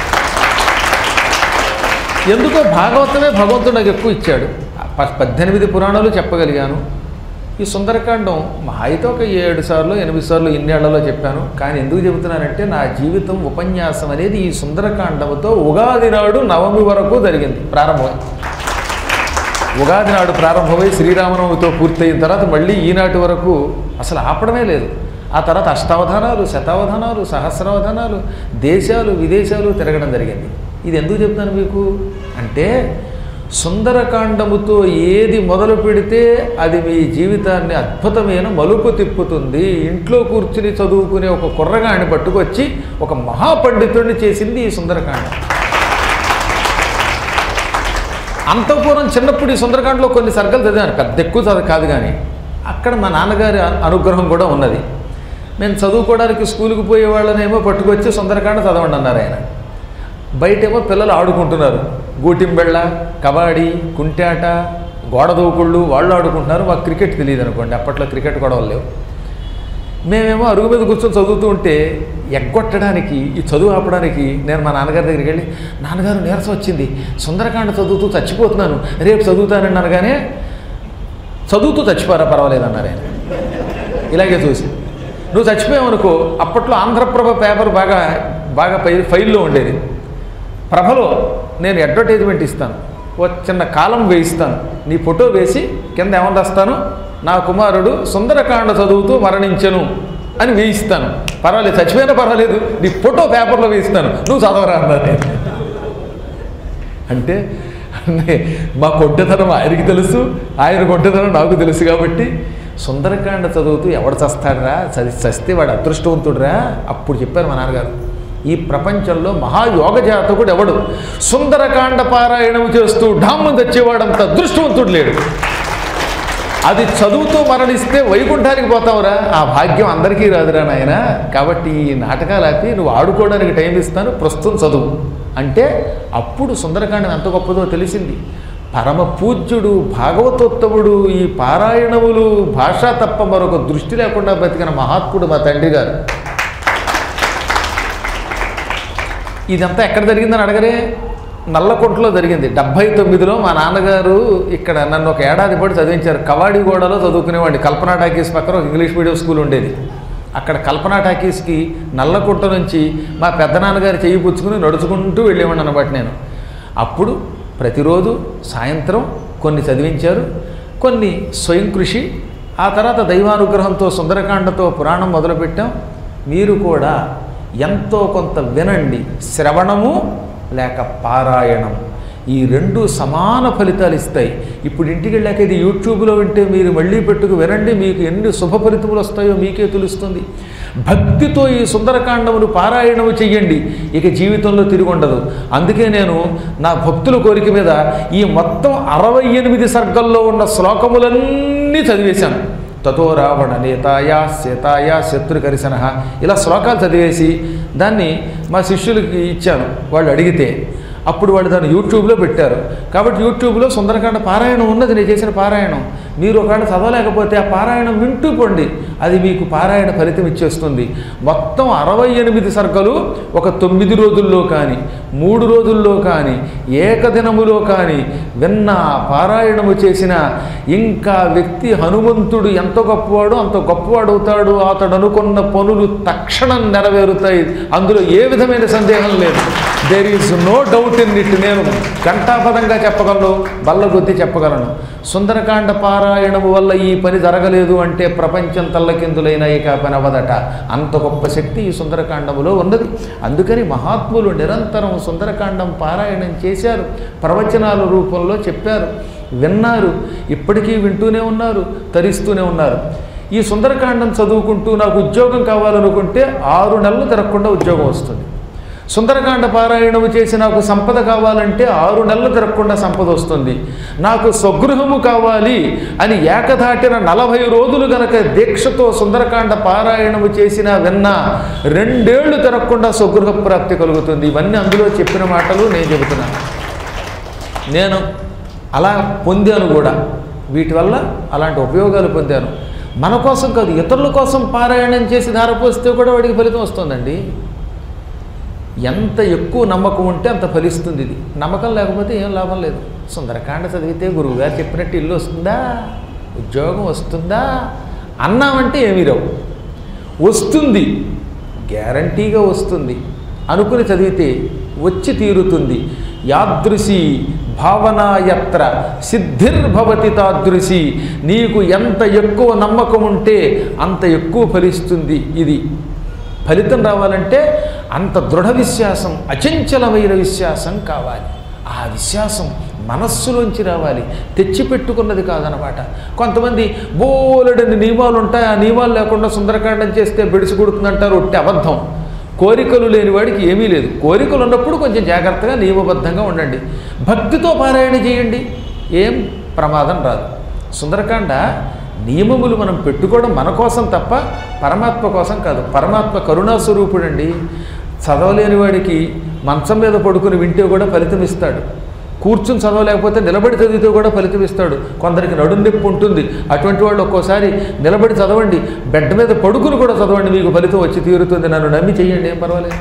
ఎందుకో భాగవతమే భగవంతుడు నాకు ఎక్కువ ఇచ్చాడు ప- పద్దెనిమిది పురాణాలు చెప్పగలిగాను ఈ సుందరకాండం మా అయితే ఒక ఏడు సార్లు ఎనిమిది సార్లు ఇన్నేళ్లలో చెప్పాను కానీ ఎందుకు చెబుతున్నానంటే నా జీవితం ఉపన్యాసం అనేది ఈ సుందరకాండముతో ఉగాది నాడు నవమి వరకు జరిగింది ప్రారంభమై ఉగాది నాడు ప్రారంభమై శ్రీరామనవమితో పూర్తయిన తర్వాత మళ్ళీ ఈనాటి వరకు అసలు ఆపడమే లేదు ఆ తర్వాత అష్టావధానాలు శతావధానాలు సహస్రావధానాలు దేశాలు విదేశాలు తిరగడం జరిగింది ఇది ఎందుకు చెప్తాను మీకు అంటే సుందరకాండముతో ఏది మొదలు పెడితే అది మీ జీవితాన్ని అద్భుతమైన మలుపు తిప్పుతుంది ఇంట్లో కూర్చుని చదువుకునే ఒక కుర్రగాడిని పట్టుకొచ్చి ఒక మహాపండితుడిని చేసింది ఈ సుందరకాండం అంతఃపురం చిన్నప్పుడు ఈ సుందరకాండలో కొన్ని సర్గలు చదివాను పెద్ద ఎక్కువ చదువు కాదు కానీ అక్కడ మా నాన్నగారి అ- అనుగ్రహం కూడా ఉన్నది నేను చదువుకోవడానికి స్కూల్కి పోయే వాళ్ళనేమో పట్టుకొచ్చి సుందరకాండ చదవండి అన్నారు ఆయన బయటేమో పిల్లలు ఆడుకుంటున్నారు గూటింబెళ్ళ కబడ్డీ కుంటాట గోడ దూకుళ్ళు వాళ్ళు ఆడుకుంటున్నారు మాకు క్రికెట్ తెలియదు అనుకోండి అప్పట్లో క్రికెట్ గొడవలు లేవు మేమేమో అరుగు మీద కూర్చొని చదువుతూ ఉంటే ఎగ్గొట్టడానికి ఈ చదువు ఆపడానికి నేను మా నాన్నగారి దగ్గరికి వెళ్ళి నాన్నగారు నీరసం వచ్చింది సుందరకాండ చదువుతూ చచ్చిపోతున్నాను రేపు చదువుతానని అనగానే చదువుతూ చచ్చిపోరా పర్వాలేదు అన్నారు ఆయన ఇలాగే చూసి నువ్వు చచ్చిపోయావనుకో అప్పట్లో ఆంధ్రప్రభ పేపర్ బాగా బాగా పై ఫైల్లో ఉండేది ప్రభలో నేను అడ్వర్టైజ్మెంట్ ఇస్తాను ఓ చిన్న కాలం వేయిస్తాను నీ ఫోటో వేసి కింద ఏమని రాస్తాను నా కుమారుడు సుందరకాండ చదువుతూ మరణించెను అని వేయిస్తాను పర్వాలేదు చచ్చిపోయినా పర్వాలేదు నీ ఫోటో పేపర్లో వేయిస్తాను నువ్వు చదవరా అన్నారు నేను. అంటే నే- మా కొట్టతనం ఆయనకి తెలుసు ఆయన కొట్టతనం నాకు తెలుసు కాబట్టి సుందరకాండ చదువుతూ ఎవడు చస్తాడరా చది చస్తే వాడు అదృష్టవంతుడురా అప్పుడు చెప్పారు మా నాన్నగారు ఈ ప్రపంచంలో మహాయోగ జాతకుడు ఎవడు సుందరకాండ పారాయణం చేస్తూ ఢామ్మం తెచ్చేవాడంత అదృష్టవంతుడు లేడు అది చదువుతూ మరణిస్తే వైకుంఠానికి పోతావురా ఆ భాగ్యం అందరికీ రాదురా నాయన కాబట్టి ఈ నాటకాలు ఆపి నువ్వు ఆడుకోవడానికి టైం ఇస్తాను ప్రస్తుతం చదువు అంటే అప్పుడు సుందరకాండం ఎంత గొప్పదో తెలిసింది పరమ పూజ్యుడు భాగవతోత్తముడు ఈ పారాయణములు భాష తప్ప మరొక దృష్టి లేకుండా బతికిన మహాత్ముడు మా తండ్రి గారు ఇదంతా ఎక్కడ జరిగిందని అడగరే నల్లకొంటలో జరిగింది డెబ్భై తొమ్మిదిలో మా నాన్నగారు ఇక్కడ నన్ను ఒక ఏడాది పాటు చదివించారు కవాడిగూడలో చదువుకునేవాడిని కల్పనా టాకీస్ పక్కన ఒక ఇంగ్లీష్ మీడియం స్కూల్ ఉండేది అక్కడ కల్పనా టాకీస్కి నల్లకుంట నుంచి మా పెద్దనాన్నగారు చెయ్యి పుచ్చుకుని నడుచుకుంటూ వెళ్ళేవాడిని అనమాట నేను అప్పుడు ప్రతిరోజు సాయంత్రం కొన్ని చదివించారు కొన్ని స్వయం కృషి ఆ తర్వాత దైవానుగ్రహంతో సుందరకాండతో పురాణం మొదలుపెట్టాం మీరు కూడా ఎంతో కొంత వినండి శ్రవణము లేక పారాయణం ఈ రెండు సమాన ఫలితాలు ఇస్తాయి ఇప్పుడు ఇంటికి వెళ్ళాక ఇది యూట్యూబ్లో వింటే మీరు మళ్ళీ పెట్టుకు వినండి మీకు ఎన్ని శుభ ఫలితములు వస్తాయో మీకే తెలుస్తుంది భక్తితో ఈ సుందరకాండమును పారాయణము చెయ్యండి ఇక జీవితంలో తిరిగి ఉండదు అందుకే నేను నా భక్తుల కోరిక మీద ఈ మొత్తం అరవై ఎనిమిది సర్గల్లో ఉన్న శ్లోకములన్నీ చదివేశాను తతో రావణ నేతాయ సీతాయ శత్రుకరిశన ఇలా శ్లోకాలు చదివేసి దాన్ని మా శిష్యులకి ఇచ్చాను వాళ్ళు అడిగితే అప్పుడు వాళ్ళు దాన్ని యూట్యూబ్లో పెట్టారు కాబట్టి యూట్యూబ్లో సుందరకాండ పారాయణం ఉన్నది నేను చేసిన పారాయణం మీరు ఒకవేళ చదవలేకపోతే ఆ పారాయణం వింటూ పొండి అది మీకు పారాయణ ఫలితం ఇచ్చేస్తుంది మొత్తం అరవై ఎనిమిది సర్గలు ఒక తొమ్మిది రోజుల్లో కానీ మూడు రోజుల్లో కానీ ఏకదినములో కానీ విన్న పారాయణము చేసిన ఇంకా వ్యక్తి హనుమంతుడు ఎంత గొప్పవాడో అంత గొప్పవాడు అవుతాడు అతడు అనుకున్న పనులు తక్షణం నెరవేరుతాయి అందులో ఏ విధమైన సందేహం లేదు there is no doubt in it నేను ఘంటాపదంగా చెప్పగలను బల్ల కొద్ది చెప్పగలను సుందరకాండ పారాయణము వల్ల ఈ పని జరగలేదు అంటే ప్రపంచం తల్లకిందులైన ఇక పని అవ్వదట అంత గొప్ప శక్తి ఈ సుందరకాండములో ఉన్నది అందుకని మహాత్ములు నిరంతరం సుందరకాండం పారాయణం చేశారు ప్రవచనాల రూపంలో చెప్పారు విన్నారు ఇప్పటికీ వింటూనే ఉన్నారు తరిస్తూనే ఉన్నారు ఈ సుందరకాండం చదువుకుంటూ నాకు ఉద్యోగం కావాలనుకుంటే ఆరు నెలలు తిరగకుండా ఉద్యోగం వస్తుంది సుందరకాండ పారాయణము చేసి నాకు సంపద కావాలంటే ఆరు నెలలు తిరగకుండా సంపద వస్తుంది నాకు స్వగృహము కావాలి అని ఏకధాటిన నలభై రోజులు గనక దీక్షతో సుందరకాండ పారాయణము చేసిన విన్నా రెండేళ్లు తిరగకుండా స్వగృహ ప్రాప్తి కలుగుతుంది ఇవన్నీ అందులో చెప్పిన మాటలు నేను చెబుతున్నాను నేను అలా పొందాను కూడా వీటి వల్ల అలాంటి ఉపయోగాలు పొందాను మన కోసం కాదు ఇతరుల కోసం పారాయణం చేసి ధారపోస్తే కూడా వాడికి ఫలితం వస్తుందండి ఎంత ఎక్కువ నమ్మకం ఉంటే అంత ఫలిస్తుంది ఇది నమ్మకం లేకపోతే ఏం లాభం లేదు సుందరకాండ చదివితే గురువుగారు చెప్పినట్టు ఇల్లు వస్తుందా ఉద్యోగం వస్తుందా అన్నామంటే ఏమీ రావు వస్తుంది గ్యారంటీగా వస్తుంది అనుకుని చదివితే వచ్చి తీరుతుంది యాదృశి భావనాయత్ర సిద్ధిర్భవతి తాదృశి నీకు ఎంత ఎక్కువ నమ్మకం ఉంటే అంత ఎక్కువ ఫలిస్తుంది ఇది ఫలితం రావాలంటే అంత దృఢ విశ్వాసం అచంచలమైన విశ్వాసం కావాలి ఆ విశ్వాసం మనస్సులోంచి రావాలి తెచ్చిపెట్టుకున్నది కాదనమాట కొంతమంది బోలెడని నియమాలు ఉంటాయి ఆ నియమాలు లేకుండా సుందరకాండం చేస్తే బెడిసి కొడుతుందంటారు ఒట్టి అబద్ధం కోరికలు లేని వాడికి ఏమీ లేదు కోరికలు ఉన్నప్పుడు కొంచెం జాగ్రత్తగా నియమబద్ధంగా ఉండండి భక్తితో పారాయణ చేయండి ఏం ప్రమాదం రాదు సుందరకాండ నియమములు మనం పెట్టుకోవడం మన కోసం తప్ప పరమాత్మ కోసం కాదు పరమాత్మ కరుణాస్వరూపుడండి చదవలేని వాడికి మంచం మీద పడుకుని వింటే కూడా ఫలితం ఇస్తాడు కూర్చుని చదవలేకపోతే నిలబడి చదివితే కూడా ఫలితం ఇస్తాడు కొందరికి నడుం నొప్పి ఉంటుంది అటువంటి వాళ్ళు ఒక్కోసారి నిలబడి చదవండి బెడ్ మీద పడుకుని కూడా చదవండి మీకు ఫలితం వచ్చి తీరుతుంది నన్ను నమ్మి చెయ్యండి ఏం పర్వాలేదు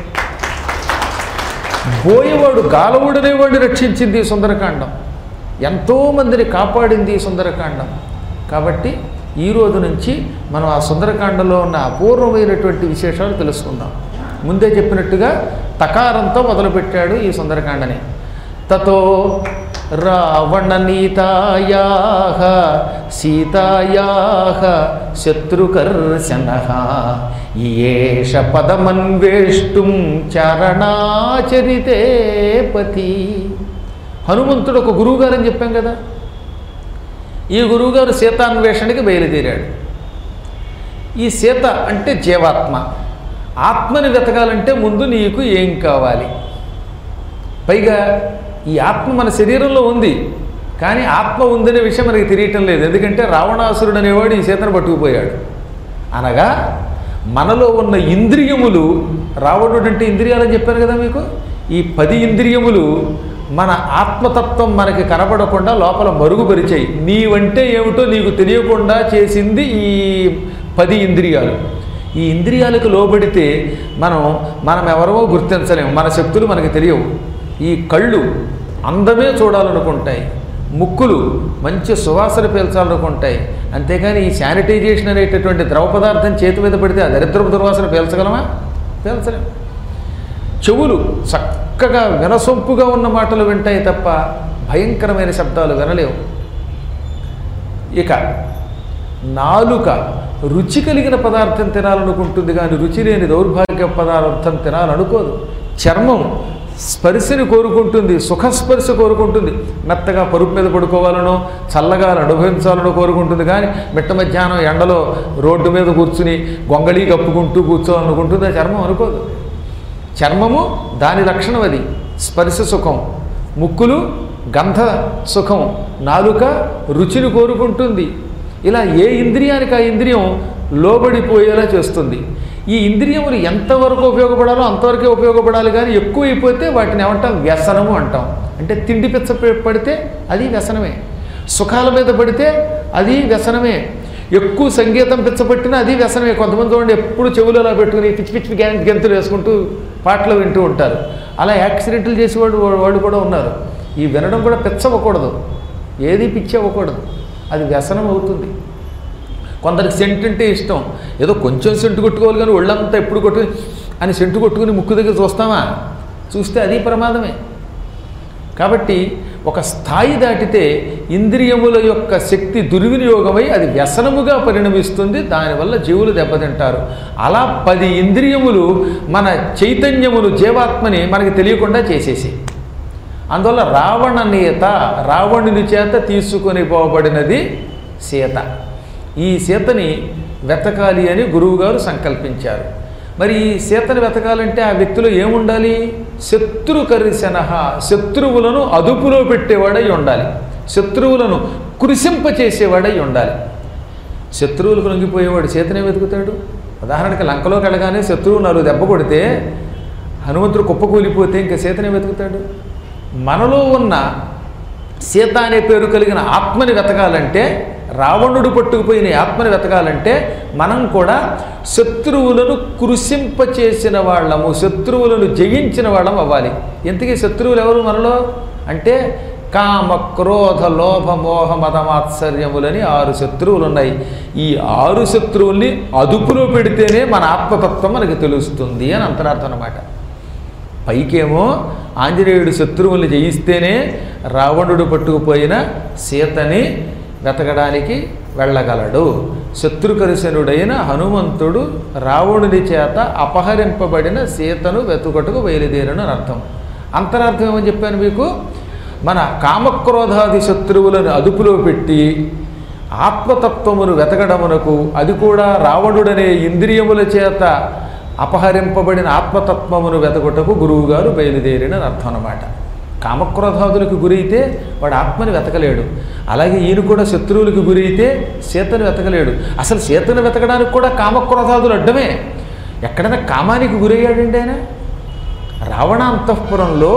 బోయేవాడు గాలవుడనేవాడిని రక్షించింది ఈ సుందరకాండం ఎంతోమందిని కాపాడింది ఈ సుందరకాండం కాబట్టి ఈ రోజు నుంచి మనం ఆ సుందరకాండలో ఉన్న అపూర్వమైనటువంటి విశేషాలు తెలుసుకుందాం ముందే చెప్పినట్టుగా తకారంతో మొదలుపెట్టాడు ఈ సుందరకాండని తతో రావణ నీతాయా సీతాయా శత్రుకర్శన ఏష పదమన్వేష్టుం చరణాచరితే పతి హనుమంతుడు ఒక గురువుగారు అని చెప్పాం కదా ఈ గురువుగారు సీతాన్వేషణకి బయలుదేరాడు ఈ సీత అంటే జీవాత్మ ఆత్మని వెతకాలంటే ముందు నీకు ఏం కావాలి పైగా ఈ ఆత్మ మన శరీరంలో ఉంది కానీ ఆత్మ ఉందనే విషయం మనకి తెలియటం లేదు ఎందుకంటే రావణాసురుడు అనేవాడు ఈ సీతను పట్టుకుపోయాడు అనగా మనలో ఉన్న ఇంద్రియములు రావణుడు అంటే ఇంద్రియాలని చెప్పాను కదా మీకు ఈ పది ఇంద్రియములు మన ఆత్మతత్వం మనకి కనబడకుండా లోపల మరుగుపరిచాయి నీవంటే ఏమిటో నీకు తెలియకుండా చేసింది ఈ పది ఇంద్రియాలు ఈ ఇంద్రియాలకు లోబడితే మనం మనం ఎవరో గుర్తించలేము మన శక్తులు మనకి తెలియవు ఈ కళ్ళు అందమే చూడాలనుకుంటాయి ముక్కులు మంచి సువాసన పీల్చాలనుకుంటాయి అంతేగాని ఈ శానిటైజేషన్ అనేటటువంటి ద్రవ పదార్థం చేతి మీద పెడితే ఆ దరిద్రపు దుర్వాసన పీల్చగలమా పీల్చలేము చెవులు చక్కగా వినసొంపుగా ఉన్న మాటలు వింటాయి తప్ప భయంకరమైన శబ్దాలు వినలేవు ఇక నాలుక రుచి కలిగిన పదార్థం తినాలనుకుంటుంది కానీ రుచి లేని దౌర్భాగ్య పదార్థం తినాలనుకోదు చర్మం స్పర్శని కోరుకుంటుంది సుఖస్పర్శ కోరుకుంటుంది మెత్తగా పరుపు మీద పడుకోవాలనో చల్లగా అనుభవించాలనో కోరుకుంటుంది కానీ మిట్ట మధ్యాహ్నం ఎండలో రోడ్డు మీద కూర్చుని గొంగళీ కప్పుకుంటూ కూర్చోవాలనుకుంటుంది ఆ చర్మం అనుకోదు చర్మము దాని లక్షణం అది స్పర్శ సుఖం ముక్కులు గంధ సుఖం నాలుక రుచిని కోరుకుంటుంది ఇలా ఏ ఇంద్రియానికి ఆ ఇంద్రియం లోబడిపోయేలా చేస్తుంది ఈ ఇంద్రియములు ఎంతవరకు ఉపయోగపడాలో అంతవరకే ఉపయోగపడాలి కానీ ఎక్కువైపోతే వాటిని ఏమంటాం వ్యసనము అంటాం అంటే తిండి పిచ్చ పె- పడితే అది వ్యసనమే సుఖాల మీద పడితే అది వ్యసనమే ఎక్కువ సంగీతం పిచ్చపట్టినా అది వ్యసనమే కొంతమంది చూడండి ఎప్పుడు చెవులు అలా పెట్టుకుని పిచ్చి పిచ్చి గ్యాన్ గెంతులు వేసుకుంటూ పాటలు వింటూ ఉంటారు అలా యాక్సిడెంట్లు చేసేవాడు వాళ్ళు కూడా ఉన్నారు ఈ వినడం కూడా పిచ్చ అవ్వకూడదు ఏది పిచ్చి అవ్వకూడదు అది వ్యసనం అవుతుంది కొందరికి సెంట్ అంటే ఇష్టం ఏదో కొంచెం సెంటు కొట్టుకోవాలి కానీ ఒళ్ళంతా ఎప్పుడు కొట్టుకుని అని సెంటు కొట్టుకుని ముక్కు దగ్గర చూస్తామా చూస్తే అది ప్రమాదమే కాబట్టి ఒక స్థాయి దాటితే ఇంద్రియముల యొక్క శక్తి దుర్వినియోగమై అది వ్యసనముగా పరిణమిస్తుంది దానివల్ల జీవులు దెబ్బతింటారు అలా పది ఇంద్రియములు మన చైతన్యమును జీవాత్మని మనకి తెలియకుండా చేసేసి అందువల్ల రావణ నేత రావణుని చేత తీసుకొని పోబడినది సీత ఈ సీతని వెతకాలి అని గురువుగారు సంకల్పించారు మరి ఈ సీతని వెతకాలంటే ఆ వ్యక్తిలో ఏముండాలి శత్రుకరిశన శత్రువులను అదుపులో పెట్టేవాడై ఉండాలి శత్రువులను కృషింపచేసేవాడై ఉండాలి శత్రువులకు లొంగిపోయేవాడు చేతనే వెతుకుతాడు ఉదాహరణకి లంకలోకి వెళ్ళగానే శత్రువు నాలుగు దెబ్బ కొడితే హనుమంతుడు కుప్పకూలిపోతే ఇంకా సీతనే వెతుకుతాడు మనలో ఉన్న సీత అనే పేరు కలిగిన ఆత్మని వెతకాలంటే రావణుడు పట్టుకుపోయిన ఈ ఆత్మని వెతకాలంటే మనం కూడా శత్రువులను కృషింపచేసిన వాళ్ళము శత్రువులను జయించిన వాళ్ళం అవ్వాలి ఇంతకీ శత్రువులు ఎవరు మనలో అంటే కామ క్రోధ లోభ మోహ మదమాత్సర్యములని ఆరు శత్రువులు ఉన్నాయి ఈ ఆరు శత్రువుల్ని అదుపులో పెడితేనే మన ఆత్మతత్వం మనకి తెలుస్తుంది అని అంతరార్థం అన్నమాట పైకేమో ఆంజనేయుడు శత్రువుల్ని జయిస్తేనే రావణుడు పట్టుకుపోయిన సీతని వెతకడానికి వెళ్ళగలడు శత్రుకరిశనుడైన హనుమంతుడు రావణుని చేత అపహరింపబడిన సీతను వెతుకటకు బయలుదేరను అని అర్థం అంతరార్థం ఏమని చెప్పాను మీకు మన కామక్రోధాది శత్రువులను అదుపులో పెట్టి ఆత్మతత్వమును వెతకడమునకు అది కూడా రావణుడనే ఇంద్రియముల చేత అపహరింపబడిన ఆత్మతత్వమును వెతకుటకు గురువుగారు బయలుదేరిన అర్థం అన్నమాట కామక్రోధాదులకు గురైతే వాడు ఆత్మని వెతకలేడు అలాగే ఈయన కూడా శత్రువులకు గురైతే సీతను వెతకలేడు అసలు సీతను వెతకడానికి కూడా కామక్రోధాదులు అడ్డమే ఎక్కడైనా కామానికి గురయ్యాడండి ఆయన రావణ అంతఃపురంలో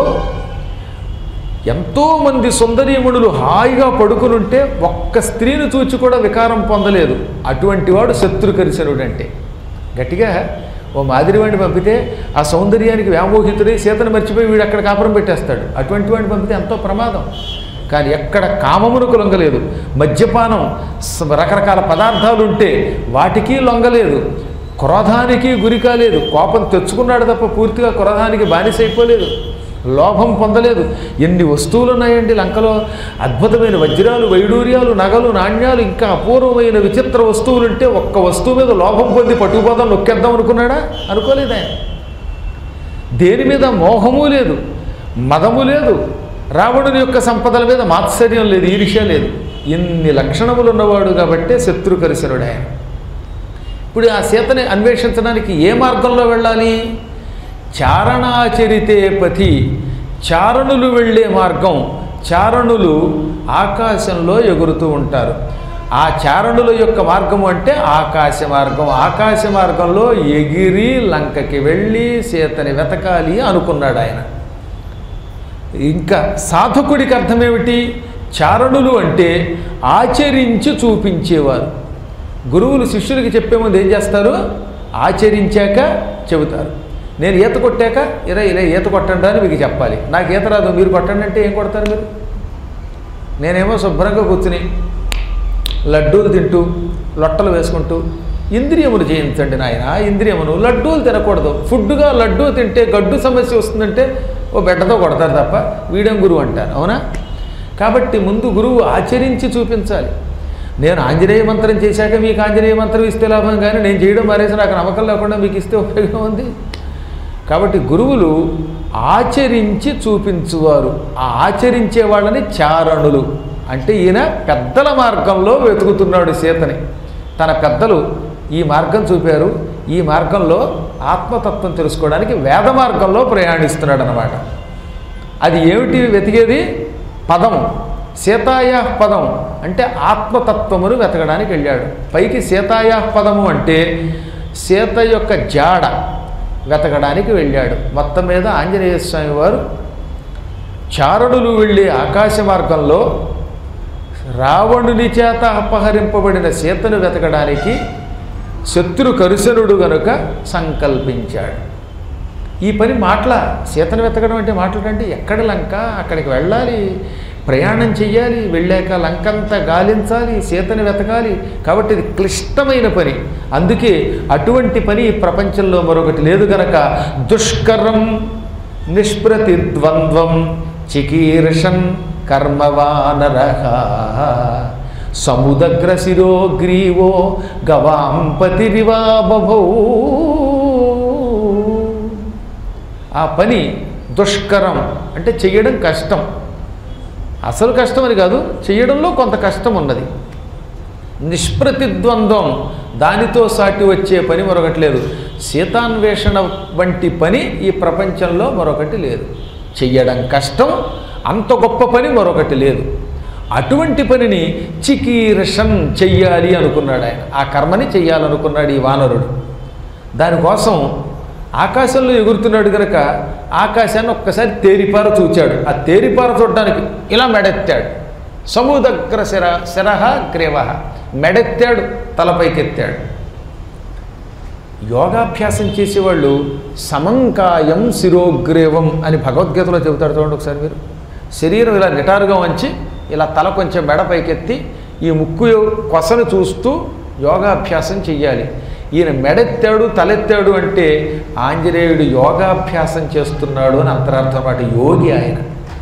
ఎంతోమంది సుందరీమణులు హాయిగా పడుకునుంటే ఒక్క స్త్రీని చూచి కూడా వికారం పొందలేదు అటువంటి వాడు శత్రుకరిశనుడు అంటే గట్టిగా ఓ మాదిరివాడిని పంపితే ఆ సౌందర్యానికి వ్యామోహితుడై సీతను మర్చిపోయి వీడు అక్కడ కాపురం పెట్టేస్తాడు అటువంటి వాడిని పంపితే ఎంతో ప్రమాదం కానీ ఎక్కడ కామమునకు లొంగలేదు మద్యపానం స- రకరకాల పదార్థాలు ఉంటే వాటికి లొంగలేదు క్రోధానికి గురి కాలేదు కోపం తెచ్చుకున్నాడు తప్ప పూర్తిగా క్రోధానికి బానిస అయిపోలేదు లోభం పొందలేదు ఎన్ని వస్తువులు ఉన్నాయండి లంకలో అద్భుతమైన వజ్రాలు వైడూర్యాలు నగలు నాణ్యాలు ఇంకా అపూర్వమైన విచిత్ర వస్తువులు ఉంటే ఒక్క వస్తువు మీద లోభం పొంది పట్టుకుపోదాం నొక్కేద్దాం అనుకున్నాడా అనుకోలేదు ఆయన దేని మీద మోహము లేదు మదము లేదు రావణుని యొక్క సంపదల మీద మాత్సర్యం లేదు ఈర్ష్య లేదు ఎన్ని లక్షణములు ఉన్నవాడు కాబట్టే శత్రుకరిశనుడు ఆయన ఇప్పుడు ఆ సీతని అన్వేషించడానికి ఏ మార్గంలో వెళ్ళాలి చారణాచరితే పథి చారణులు వెళ్ళే మార్గం చారణులు ఆకాశంలో ఎగురుతూ ఉంటారు ఆ చారణుల యొక్క మార్గం అంటే ఆకాశ మార్గం ఆకాశ మార్గంలో ఎగిరి లంకకి వెళ్ళి సీతని వెతకాలి అనుకున్నాడు ఆయన ఇంకా సాధకుడికి అర్థమేమిటి చారణులు అంటే ఆచరించి చూపించేవారు గురువులు శిష్యులకి చెప్పే ముందు ఏం చేస్తారు ఆచరించాక చెబుతారు నేను ఈత కొట్టాక ఇలా ఇలా ఈత కొట్టండి అని మీకు చెప్పాలి నాకు ఈత రాదు మీరు కొట్టండి అంటే ఏం కొడతారు మీరు నేనేమో శుభ్రంగా కూర్చుని లడ్డూలు తింటూ లొట్టలు వేసుకుంటూ ఇంద్రియములు జయించండి నాయన ఇంద్రియమును లడ్డూలు తినకూడదు ఫుడ్గా లడ్డూ తింటే గడ్డు సమస్య వస్తుందంటే ఓ బిడ్డతో కొడతారు తప్ప వీడేం గురువు అంటారు అవునా కాబట్టి ముందు గురువు ఆచరించి చూపించాలి నేను ఆంజనేయ మంత్రం చేశాక మీకు ఆంజనేయ మంత్రం ఇస్తే లాభం కానీ నేను చేయడం మారేసి నాకు నమ్మకం లేకుండా మీకు ఇస్తే ఉపయోగం ఉంది కాబట్టి గురువులు ఆచరించి చూపించువారు ఆ ఆచరించే వాళ్ళని చారణులు అంటే ఈయన పెద్దల మార్గంలో వెతుకుతున్నాడు సీతని తన పెద్దలు ఈ మార్గం చూపారు ఈ మార్గంలో ఆత్మతత్వం తెలుసుకోవడానికి వేద మార్గంలో ప్రయాణిస్తున్నాడు అనమాట అది ఏమిటి వెతికేది పదం సీతాయా పదం అంటే ఆత్మతత్వమును వెతకడానికి వెళ్ళాడు పైకి సీతాయా పదము అంటే సీత యొక్క జాడ వెతకడానికి వెళ్ళాడు మొత్తం మీద ఆంజనేయ స్వామి వారు చారణులు వెళ్ళే ఆకాశ మార్గంలో రావణుని చేత అపహరింపబడిన సీతను వెతకడానికి శత్రు కరుసనుడు గనుక సంకల్పించాడు ఈ పని మాటల సీతను వెతకడం అంటే మాట్లాడంటే ఎక్కడ లంక అక్కడికి వెళ్ళాలి ప్రయాణం చెయ్యాలి వెళ్ళాక లంకంతా గాలించాలి సీతని వెతకాలి కాబట్టి ఇది క్లిష్టమైన పని అందుకే అటువంటి పని ఈ ప్రపంచంలో మరొకటి లేదు గనక దుష్కరం నిష్ప్రతిద్వంద్వం చికీర్షన్ కర్మవానర సముదగ్రశిరో గ్రీవో గవాంపతిరివా బభౌ ఆ పని దుష్కరం అంటే చెయ్యడం కష్టం అసలు కష్టం అని కాదు చేయడంలో కొంత కష్టం ఉన్నది నిష్ప్రతిద్వంద్వం దానితో సాటి వచ్చే పని మరొకటి లేదు సీతాన్వేషణ వంటి పని ఈ ప్రపంచంలో మరొకటి లేదు చెయ్యడం కష్టం అంత గొప్ప పని మరొకటి లేదు అటువంటి పనిని చికీర్షన్ చెయ్యాలి అనుకున్నాడు ఆయన ఆ కర్మని చెయ్యాలనుకున్నాడు ఈ వానరుడు దానికోసం ఆకాశంలో ఎగురుతున్నాడు కనుక ఆకాశాన్ని ఒక్కసారి తేరిపార చూచాడు ఆ తేరిపార చూడడానికి ఇలా మెడెత్తాడు సముదగ్ర శర శరహ గ్రీవ మెడెత్తాడు తలపైకెత్తాడు యోగాభ్యాసం చేసేవాళ్ళు సమంకాయం శిరోగ్రీవం అని భగవద్గీతలో చెబుతాడు చూడండి ఒకసారి మీరు శరీరం ఇలా నిటారుగా వంచి ఇలా తల కొంచెం మెడ పైకెత్తి ఈ ముక్కు కొసను చూస్తూ యోగాభ్యాసం చెయ్యాలి ఈయన మెడెత్తాడు తలెత్తాడు అంటే ఆంజనేయుడు యోగాభ్యాసం చేస్తున్నాడు అని అంతరార్థం అన్నమాట యోగి ఆయన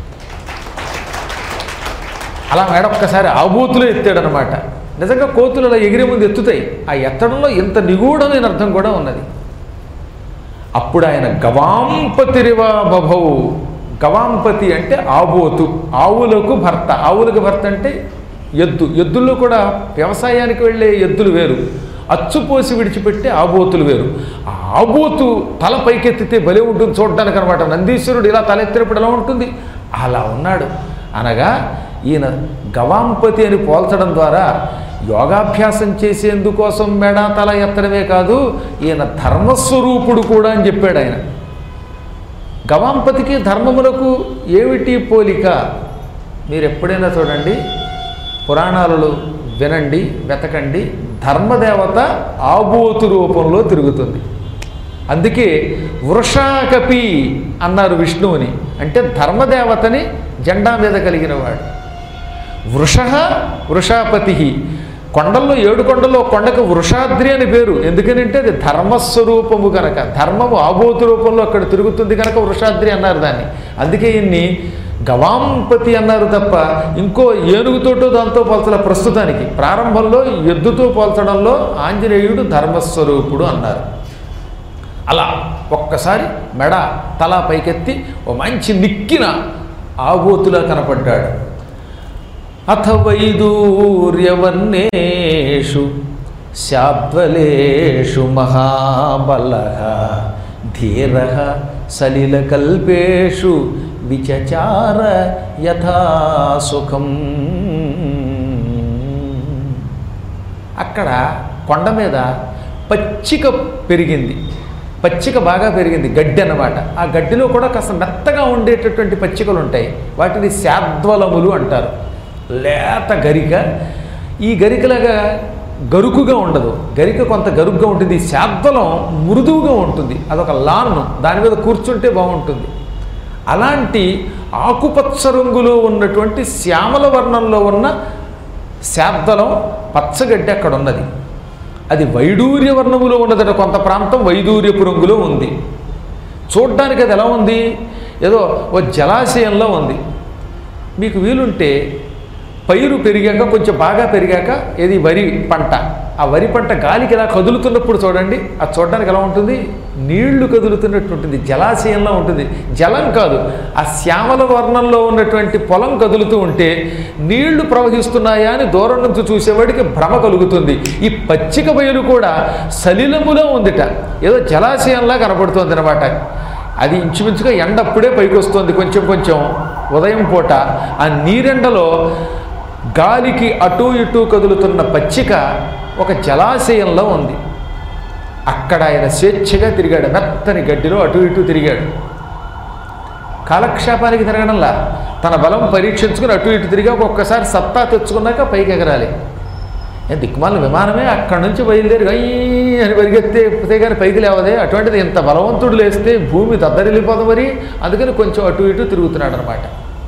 అలా మెడ ఒక్కసారి ఆబూతులో ఎత్తాడనమాట నిజంగా కోతులు అలా ఎగిరే ముందు ఎత్తుతాయి ఆ ఎత్తడంలో ఇంత నిగూఢమైన అర్థం కూడా ఉన్నది అప్పుడు ఆయన గవాంపతిరివా బభౌ గవాంపతి అంటే ఆబోతు ఆవులకు భర్త ఆవులకు భర్త అంటే ఎద్దు ఎద్దుల్లో కూడా వ్యవసాయానికి వెళ్ళే ఎద్దులు వేరు అచ్చుపోసి విడిచిపెట్టే ఆబోతులు వేరు ఆ ఆబోతు తల పైకెత్తితే బలి ఉంటుంది చూడడానికి అనమాట నందీశ్వరుడు ఇలా తలెత్తినప్పుడు ఎలా ఉంటుంది అలా ఉన్నాడు అనగా ఈయన గవాంపతి అని పోల్చడం ద్వారా యోగాభ్యాసం చేసేందుకోసం మెడ తల ఎత్తడమే కాదు ఈయన ధర్మస్వరూపుడు కూడా అని చెప్పాడు ఆయన గవాంపతికి ధర్మములకు ఏమిటి పోలిక మీరు ఎప్పుడైనా చూడండి పురాణాలలో వినండి వెతకండి ధర్మదేవత ఆబోతు రూపంలో తిరుగుతుంది అందుకే వృషాకపి అన్నారు విష్ణువుని అంటే ధర్మదేవతని జెండా మీద కలిగిన వాడు వృష వృషాపతి కొండల్లో ఏడు కొండల్లో ఒక కొండకు వృషాద్రి అని పేరు ఎందుకనంటే అది ధర్మస్వరూపము కనుక ధర్మము ఆబోతు రూపంలో అక్కడ తిరుగుతుంది కనుక వృషాద్రి అన్నారు దాన్ని అందుకే ఇన్ని గవాంపతి అన్నారు తప్ప ఇంకో ఏనుగుతోటో దాంతో పోల్చల ప్రస్తుతానికి ప్రారంభంలో ఎద్దుతో పోల్చడంలో ఆంజనేయుడు ధర్మస్వరూపుడు అన్నారు అలా ఒక్కసారి మెడ తల పైకెత్తి ఓ మంచి నిక్కిన ఆబోతులా కనపడ్డాడు అథ వైదూర్యవర్ణేషు శాద్వలేషు మహాబల ధీర సలిలకల్పేషు విచచార యథా సుఖం అక్కడ కొండ మీద పచ్చిక పెరిగింది పచ్చిక బాగా పెరిగింది గడ్డి అన్నమాట ఆ గడ్డిలో కూడా కాస్త మెత్తగా ఉండేటటువంటి పచ్చికలు ఉంటాయి వాటిని శాద్వలములు అంటారు లేత గరిక ఈ గరికలాగా గరుకుగా ఉండదు గరిక కొంత గరుగ్గా ఉంటుంది ఈ శాద్వలం మృదువుగా ఉంటుంది అదొక లాన్ దాని మీద కూర్చుంటే బాగుంటుంది అలాంటి ఆకుపచ్చ రంగులో ఉన్నటువంటి శ్యామల వర్ణంలో ఉన్న శాద్వలం పచ్చగడ్డి అక్కడ ఉన్నది అది వైడూర్య వర్ణములో ఉన్నదట కొంత ప్రాంతం వైడూర్యపు రంగులో ఉంది చూడ్డానికి అది ఎలా ఉంది ఏదో ఓ జలాశయంలో ఉంది మీకు వీలుంటే పైరు పెరిగాక కొంచెం బాగా పెరిగాక ఏది వరి పంట ఆ వరి పంట గాలికి ఇలా కదులుతున్నప్పుడు చూడండి అది చూడడానికి ఎలా ఉంటుంది నీళ్లు కదులుతున్నట్టు ఉంటుంది జలాశయంలో ఉంటుంది జలం కాదు ఆ శ్యామల వర్ణంలో ఉన్నటువంటి పొలం కదులుతూ ఉంటే నీళ్లు ప్రవహిస్తున్నాయా అని దూరం నుంచి చూసేవాడికి భ్రమ కలుగుతుంది ఈ పచ్చిక బయలు కూడా సలిలములో ఉందిట ఏదో జలాశయంలా కనపడుతుంది అనమాట అది ఇంచుమించుగా ఎండ అప్పుడే పైకి వస్తుంది కొంచెం కొంచెం ఉదయం పూట ఆ నీరెండలో గాలికి అటూ ఇటూ కదులుతున్న పచ్చిక ఒక జలాశయంలో ఉంది అక్కడ ఆయన స్వేచ్ఛగా తిరిగాడు మెత్తని గడ్డిలో అటు ఇటు తిరిగాడు కాలక్షేపానికి తిరగడంలా తన బలం పరీక్షించుకుని అటు ఇటు తిరిగా ఒక్కసారి సత్తా తెచ్చుకున్నాక పైకి ఎగరాలి ఏ దిక్కుమాల విమానమే అక్కడి నుంచి బయలుదేరి అయ్యి అని పరిగెత్తే కానీ పైకి లేవదే అటువంటిది ఇంత బలవంతుడు లేస్తే భూమి దద్దరిల్లిపోదు మరి అందుకని కొంచెం అటు ఇటు తిరుగుతున్నాడు అనమాట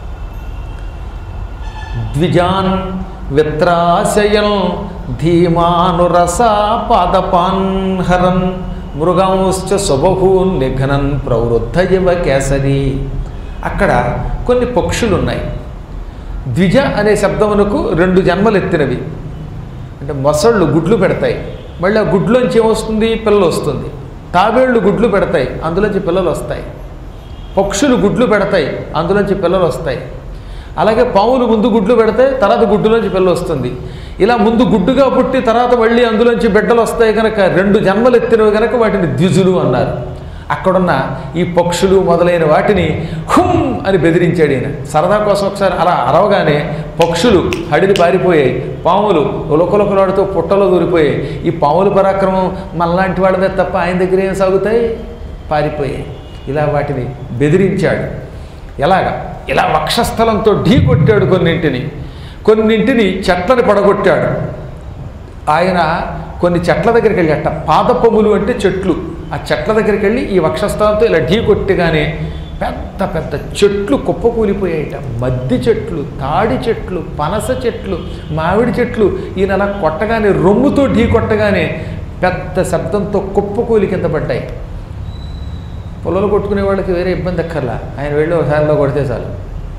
ద్విజాన్ విత్రాశయన్ ధీమానురసా పాదపాన్హరన్ మృగంశ్చ శుభహూన్ నిఘనన్ ప్రవృద్ధ ఇవ కేసరి అక్కడ కొన్ని పక్షులు ఉన్నాయి ద్విజ అనే శబ్దమునకు రెండు జన్మలు ఎత్తినవి అంటే మొసళ్ళు గుడ్లు పెడతాయి మళ్ళీ ఆ గుడ్లోంచి ఏమొస్తుంది పిల్లలు వస్తుంది తాబేళ్ళు గుడ్లు పెడతాయి అందులోంచి పిల్లలు వస్తాయి పక్షులు గుడ్లు పెడతాయి అందులోంచి పిల్లలు వస్తాయి అలాగే పాములు ముందు గుడ్లు పెడితే తర్వాత గుడ్డులోంచి పిల్ల వస్తుంది ఇలా ముందు గుడ్డుగా పుట్టి తర్వాత మళ్ళీ అందులోంచి బిడ్డలు వస్తాయి కనుక రెండు జన్మలు ఎత్తినవి కనుక వాటిని ద్విజులు అన్నారు అక్కడున్న ఈ పక్షులు మొదలైన వాటిని హుమ్ అని బెదిరించాడు ఈయన సరదా కోసం ఒకసారి అలా అరవగానే పక్షులు హడిని పారిపోయాయి పాములు ఉలకలొకలాడుతూ పుట్టలో దూరిపోయాయి ఈ పాముల పరాక్రమం మనలాంటి వాళ్ళ మీద తప్ప ఆయన దగ్గర ఏం సాగుతాయి పారిపోయాయి ఇలా వాటిని బెదిరించాడు ఎలాగా ఇలా వక్షస్థలంతో ఢీ కొట్టాడు కొన్నింటిని కొన్నింటిని చెట్లని పడగొట్టాడు ఆయన కొన్ని చెట్ల దగ్గరికి వెళ్ళాట పాదపములు అంటే చెట్లు ఆ చెట్ల దగ్గరికి వెళ్ళి ఈ వక్షస్థలంతో ఇలా ఢీ కొట్టగానే పెద్ద పెద్ద చెట్లు కుప్పకూలిపోయాయట మద్ది చెట్లు తాడి చెట్లు పనస చెట్లు మామిడి చెట్లు ఈయన అలా కొట్టగానే రొమ్ముతో ఢీ కొట్టగానే పెద్ద శబ్దంతో కుప్పకూలి కింద పడ్డాయి పొలాలు కొట్టుకునే వాళ్ళకి వేరే ఇబ్బంది అక్కర్లా ఆయన వెళ్ళి ఒకసారిలో కొడితే చాలు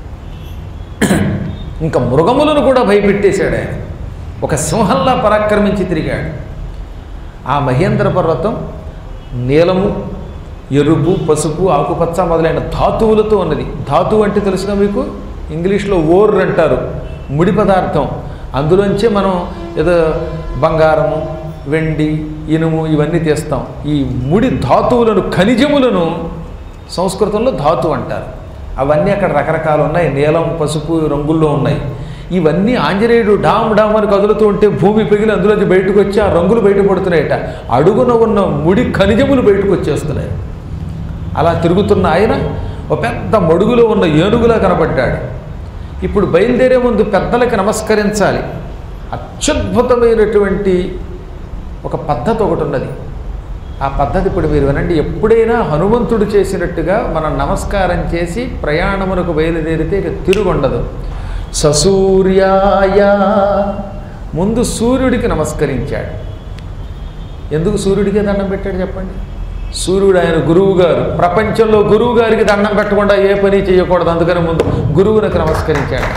ఇంకా మృగములను కూడా భయపెట్టేశాడు ఆయన ఒక సింహంలా పరాక్రమించి తిరిగాడు ఆ మహేంద్ర పర్వతం నీలము ఎరుపు పసుపు ఆకుపచ్చ మొదలైన ధాతువులతో ఉన్నది ధాతువు అంటే తెలుసుగా మీకు ఇంగ్లీష్లో ఓర్ అంటారు ముడి పదార్థం అందులోంచే మనం ఏదో బంగారము వెండి ఇనుము ఇవన్నీ తీస్తాం ఈ ముడి ధాతువులను ఖనిజములను సంస్కృతంలో ధాతు అంటారు అవన్నీ అక్కడ రకరకాలు ఉన్నాయి నీలం పసుపు రంగుల్లో ఉన్నాయి ఇవన్నీ ఆంజనేయుడు డామ్ డామ్ అని కదులుతూ ఉంటే భూమి పెగిలి అందులోంచి బయటకు వచ్చి ఆ రంగులు బయటపడుతున్నాయట అడుగున ఉన్న ముడి ఖనిజములు బయటకు వచ్చేస్తున్నాయి అలా తిరుగుతున్న ఆయన ఒక పెద్ద మడుగులో ఉన్న ఏనుగులా కనబడ్డాడు ఇప్పుడు బయలుదేరే ముందు పెద్దలకి నమస్కరించాలి అత్యద్భుతమైనటువంటి ఒక పద్ధతి ఒకటి ఉన్నది ఆ పద్ధతి ఇప్పుడు మీరు వినండి ఎప్పుడైనా హనుమంతుడు చేసినట్టుగా మనం నమస్కారం చేసి ప్రయాణమునకు బయలుదేరితే ఇక తిరుగుండదు ససూర్యాయ ముందు సూర్యుడికి నమస్కరించాడు ఎందుకు సూర్యుడికే దండం పెట్టాడు చెప్పండి సూర్యుడు ఆయన గురువు గారు ప్రపంచంలో గురువు గారికి దండం పెట్టకుండా ఏ పని చేయకూడదు అందుకని ముందు గురువునికి నమస్కరించాడు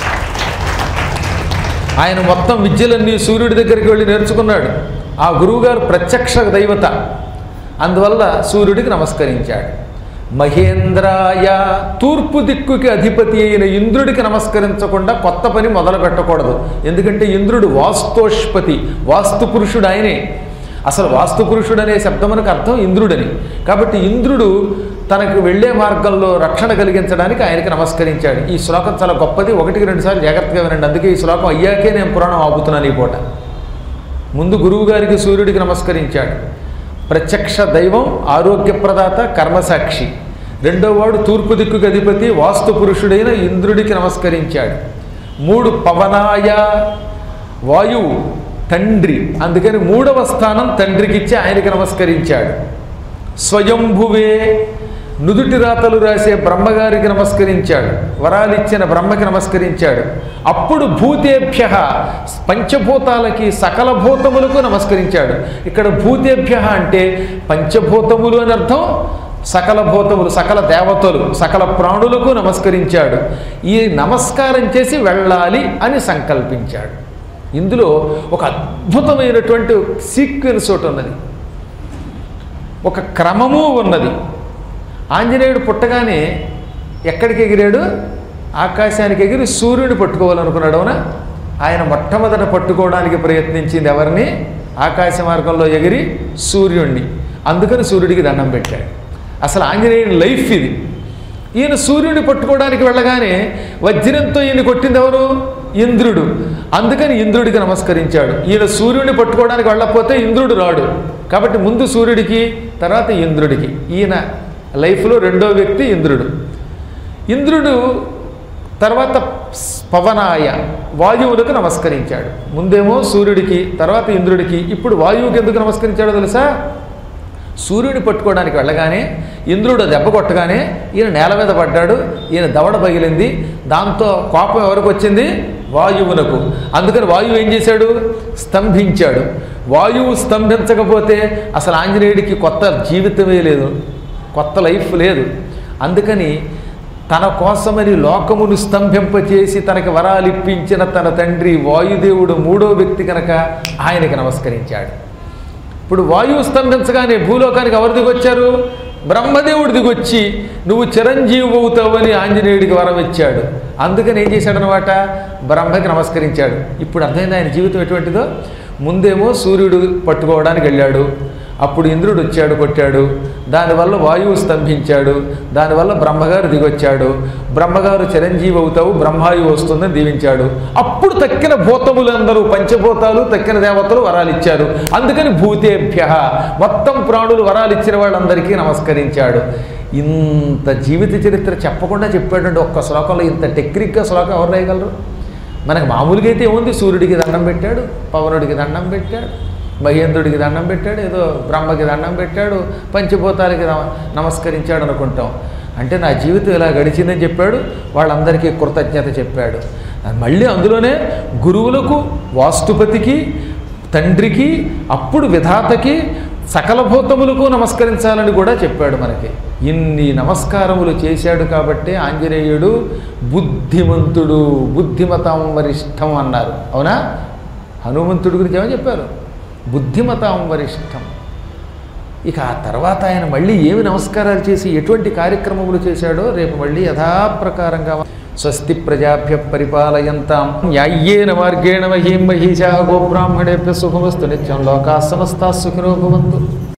ఆయన మొత్తం విద్యలన్నీ సూర్యుడి దగ్గరికి వెళ్ళి నేర్చుకున్నాడు ఆ గురువుగారు ప్రత్యక్ష దైవత అందువల్ల సూర్యుడికి నమస్కరించాడు మహేంద్రాయ తూర్పు దిక్కుకి అధిపతి అయిన ఇంద్రుడికి నమస్కరించకుండా కొత్త పని మొదలు పెట్టకూడదు ఎందుకంటే ఇంద్రుడు వాస్తోష్పతి వాస్తు పురుషుడు ఆయనే అసలు వాస్తు పురుషుడు అనే శబ్దమునకు అర్థం ఇంద్రుడని కాబట్టి ఇంద్రుడు తనకు వెళ్ళే మార్గంలో రక్షణ కలిగించడానికి ఆయనకి నమస్కరించాడు ఈ శ్లోకం చాలా గొప్పది ఒకటికి రెండు సార్లు జాగ్రత్తగా వినండి అందుకే ఈ శ్లోకం అయ్యాకే నేను పురాణం ఆపుతున్నాను ఈ పూట ముందు గురువు గారికి సూర్యుడికి నమస్కరించాడు ప్రత్యక్ష దైవం ఆరోగ్యప్రదాత కర్మసాక్షి రెండో వాడు తూర్పు దిక్కుకు అధిపతి వాస్తు పురుషుడైన ఇంద్రుడికి నమస్కరించాడు మూడు పవనాయ వాయువు తండ్రి అందుకని మూడవ స్థానం తండ్రికిచ్చి ఆయనకి నమస్కరించాడు స్వయంభువే నుదుటి రాతలు రాసే బ్రహ్మగారికి నమస్కరించాడు వరాలిచ్చిన బ్రహ్మకి నమస్కరించాడు అప్పుడు భూతేభ్య పంచభూతాలకి సకల భూతములకు నమస్కరించాడు ఇక్కడ భూతేభ్య అంటే పంచభూతములు అని అర్థం సకల భూతములు సకల దేవతలు సకల ప్రాణులకు నమస్కరించాడు ఈ నమస్కారం చేసి వెళ్ళాలి అని సంకల్పించాడు ఇందులో ఒక అద్భుతమైనటువంటి సీక్వెన్స్ ఒకటి ఉన్నది ఒక క్రమము ఉన్నది ఆంజనేయుడు పుట్టగానే ఎక్కడికి ఎగిరాడు ఆకాశానికి ఎగిరి సూర్యుని పట్టుకోవాలనుకున్నాడు అవునా ఆయన మొట్టమొదట పట్టుకోవడానికి ప్రయత్నించింది ఎవరిని ఆకాశ మార్గంలో ఎగిరి సూర్యుణ్ణి అందుకని సూర్యుడికి దండం పెట్టాడు అసలు ఆంజనేయుడి లైఫ్ ఇది ఈయన సూర్యుడిని పట్టుకోవడానికి వెళ్ళగానే వజ్రంతో ఈయన కొట్టింది ఎవరు ఇంద్రుడు అందుకని ఇంద్రుడికి నమస్కరించాడు ఈయన సూర్యుడిని పట్టుకోవడానికి వెళ్ళకపోతే ఇంద్రుడు రాడు కాబట్టి ముందు సూర్యుడికి తర్వాత ఇంద్రుడికి ఈయన లైఫ్లో రెండో వ్యక్తి ఇంద్రుడు ఇంద్రుడు తర్వాత పవనాయ వాయువులకు నమస్కరించాడు ముందేమో సూర్యుడికి తర్వాత ఇంద్రుడికి ఇప్పుడు వాయువుకి ఎందుకు నమస్కరించాడో తెలుసా సూర్యుడిని పట్టుకోవడానికి వెళ్ళగానే ఇంద్రుడు దెబ్బ కొట్టగానే ఈయన నేల మీద పడ్డాడు ఈయన దవడ పగిలింది దాంతో కోపం ఎవరికి వచ్చింది వాయువునకు అందుకని వాయువు ఏం చేశాడు స్తంభించాడు వాయువు స్తంభించకపోతే అసలు ఆంజనేయుడికి కొత్త జీవితమే లేదు కొత్త లైఫ్ లేదు అందుకని తన కోసమని లోకమును స్తంభింపచేసి తనకి వరాలిప్పించిన తన తండ్రి వాయుదేవుడు మూడో వ్యక్తి కనుక ఆయనకి నమస్కరించాడు ఇప్పుడు వాయువు స్తంభించగానే భూలోకానికి ఎవరు దిగొచ్చారు బ్రహ్మదేవుడు దిగొచ్చి నువ్వు చిరంజీవి అవుతావని ఆంజనేయుడికి వరం ఇచ్చాడు అందుకని ఏం చేశాడనమాట బ్రహ్మకి నమస్కరించాడు ఇప్పుడు అర్థమైంది ఆయన జీవితం ఎటువంటిదో ముందేమో సూర్యుడు పట్టుకోవడానికి వెళ్ళాడు అప్పుడు ఇంద్రుడు వచ్చాడు కొట్టాడు దానివల్ల వాయువు స్తంభించాడు దానివల్ల బ్రహ్మగారు దిగొచ్చాడు బ్రహ్మగారు చిరంజీవి అవుతావు బ్రహ్మాయువు వస్తుందని దీవించాడు అప్పుడు తక్కిన భూతములందరూ పంచభూతాలు తక్కిన దేవతలు వరాలు ఇచ్చారు అందుకని భూతేభ్య మొత్తం ప్రాణులు వరాలు ఇచ్చిన వాళ్ళందరికీ నమస్కరించాడు ఇంత జీవిత చరిత్ర చెప్పకుండా చెప్పాడంటే ఒక్క శ్లోకంలో ఇంత టెక్నిక్గా శ్లోకం ఎవరు రాయగలరు మనకు మామూలుగా అయితే ఏముంది సూర్యుడికి దండం పెట్టాడు పవనుడికి దండం పెట్టాడు మహేంద్రుడికి దండం పెట్టాడు ఏదో బ్రహ్మకి దండం పెట్టాడు పంచభూతాలకి నమ- నమస్కరించాడు అనుకుంటాం అంటే నా జీవితం ఇలా గడిచిందని చెప్పాడు వాళ్ళందరికీ కృతజ్ఞత చెప్పాడు మళ్ళీ అందులోనే గురువులకు వాస్తుపతికి తండ్రికి అప్పుడు విధాతకి సకల భూతములకు నమస్కరించాలని కూడా చెప్పాడు మనకి ఇన్ని నమస్కారములు చేశాడు కాబట్టే ఆంజనేయుడు బుద్ధిమంతుడు బుద్ధిమతం వరిష్టం అన్నారు అవునా హనుమంతుడి గురించి ఏమని చెప్పారు బుద్ధిమతాం వరిష్టం ఇక ఆ తర్వాత ఆయన మళ్ళీ ఏమి నమస్కారాలు చేసి ఎటువంటి కార్యక్రమములు చేశాడో రేపు మళ్ళీ యథాప్రకారంగా స్వస్తి ప్రజాభ్య పరిపాలయంతాం న్యాయ్యేన మార్గేణ మహీం మహీషా గోబ్రాహ్మణేభ్య శుభమస్తు నిత్యం లోకా సమస్తా సుఖినో భవంతు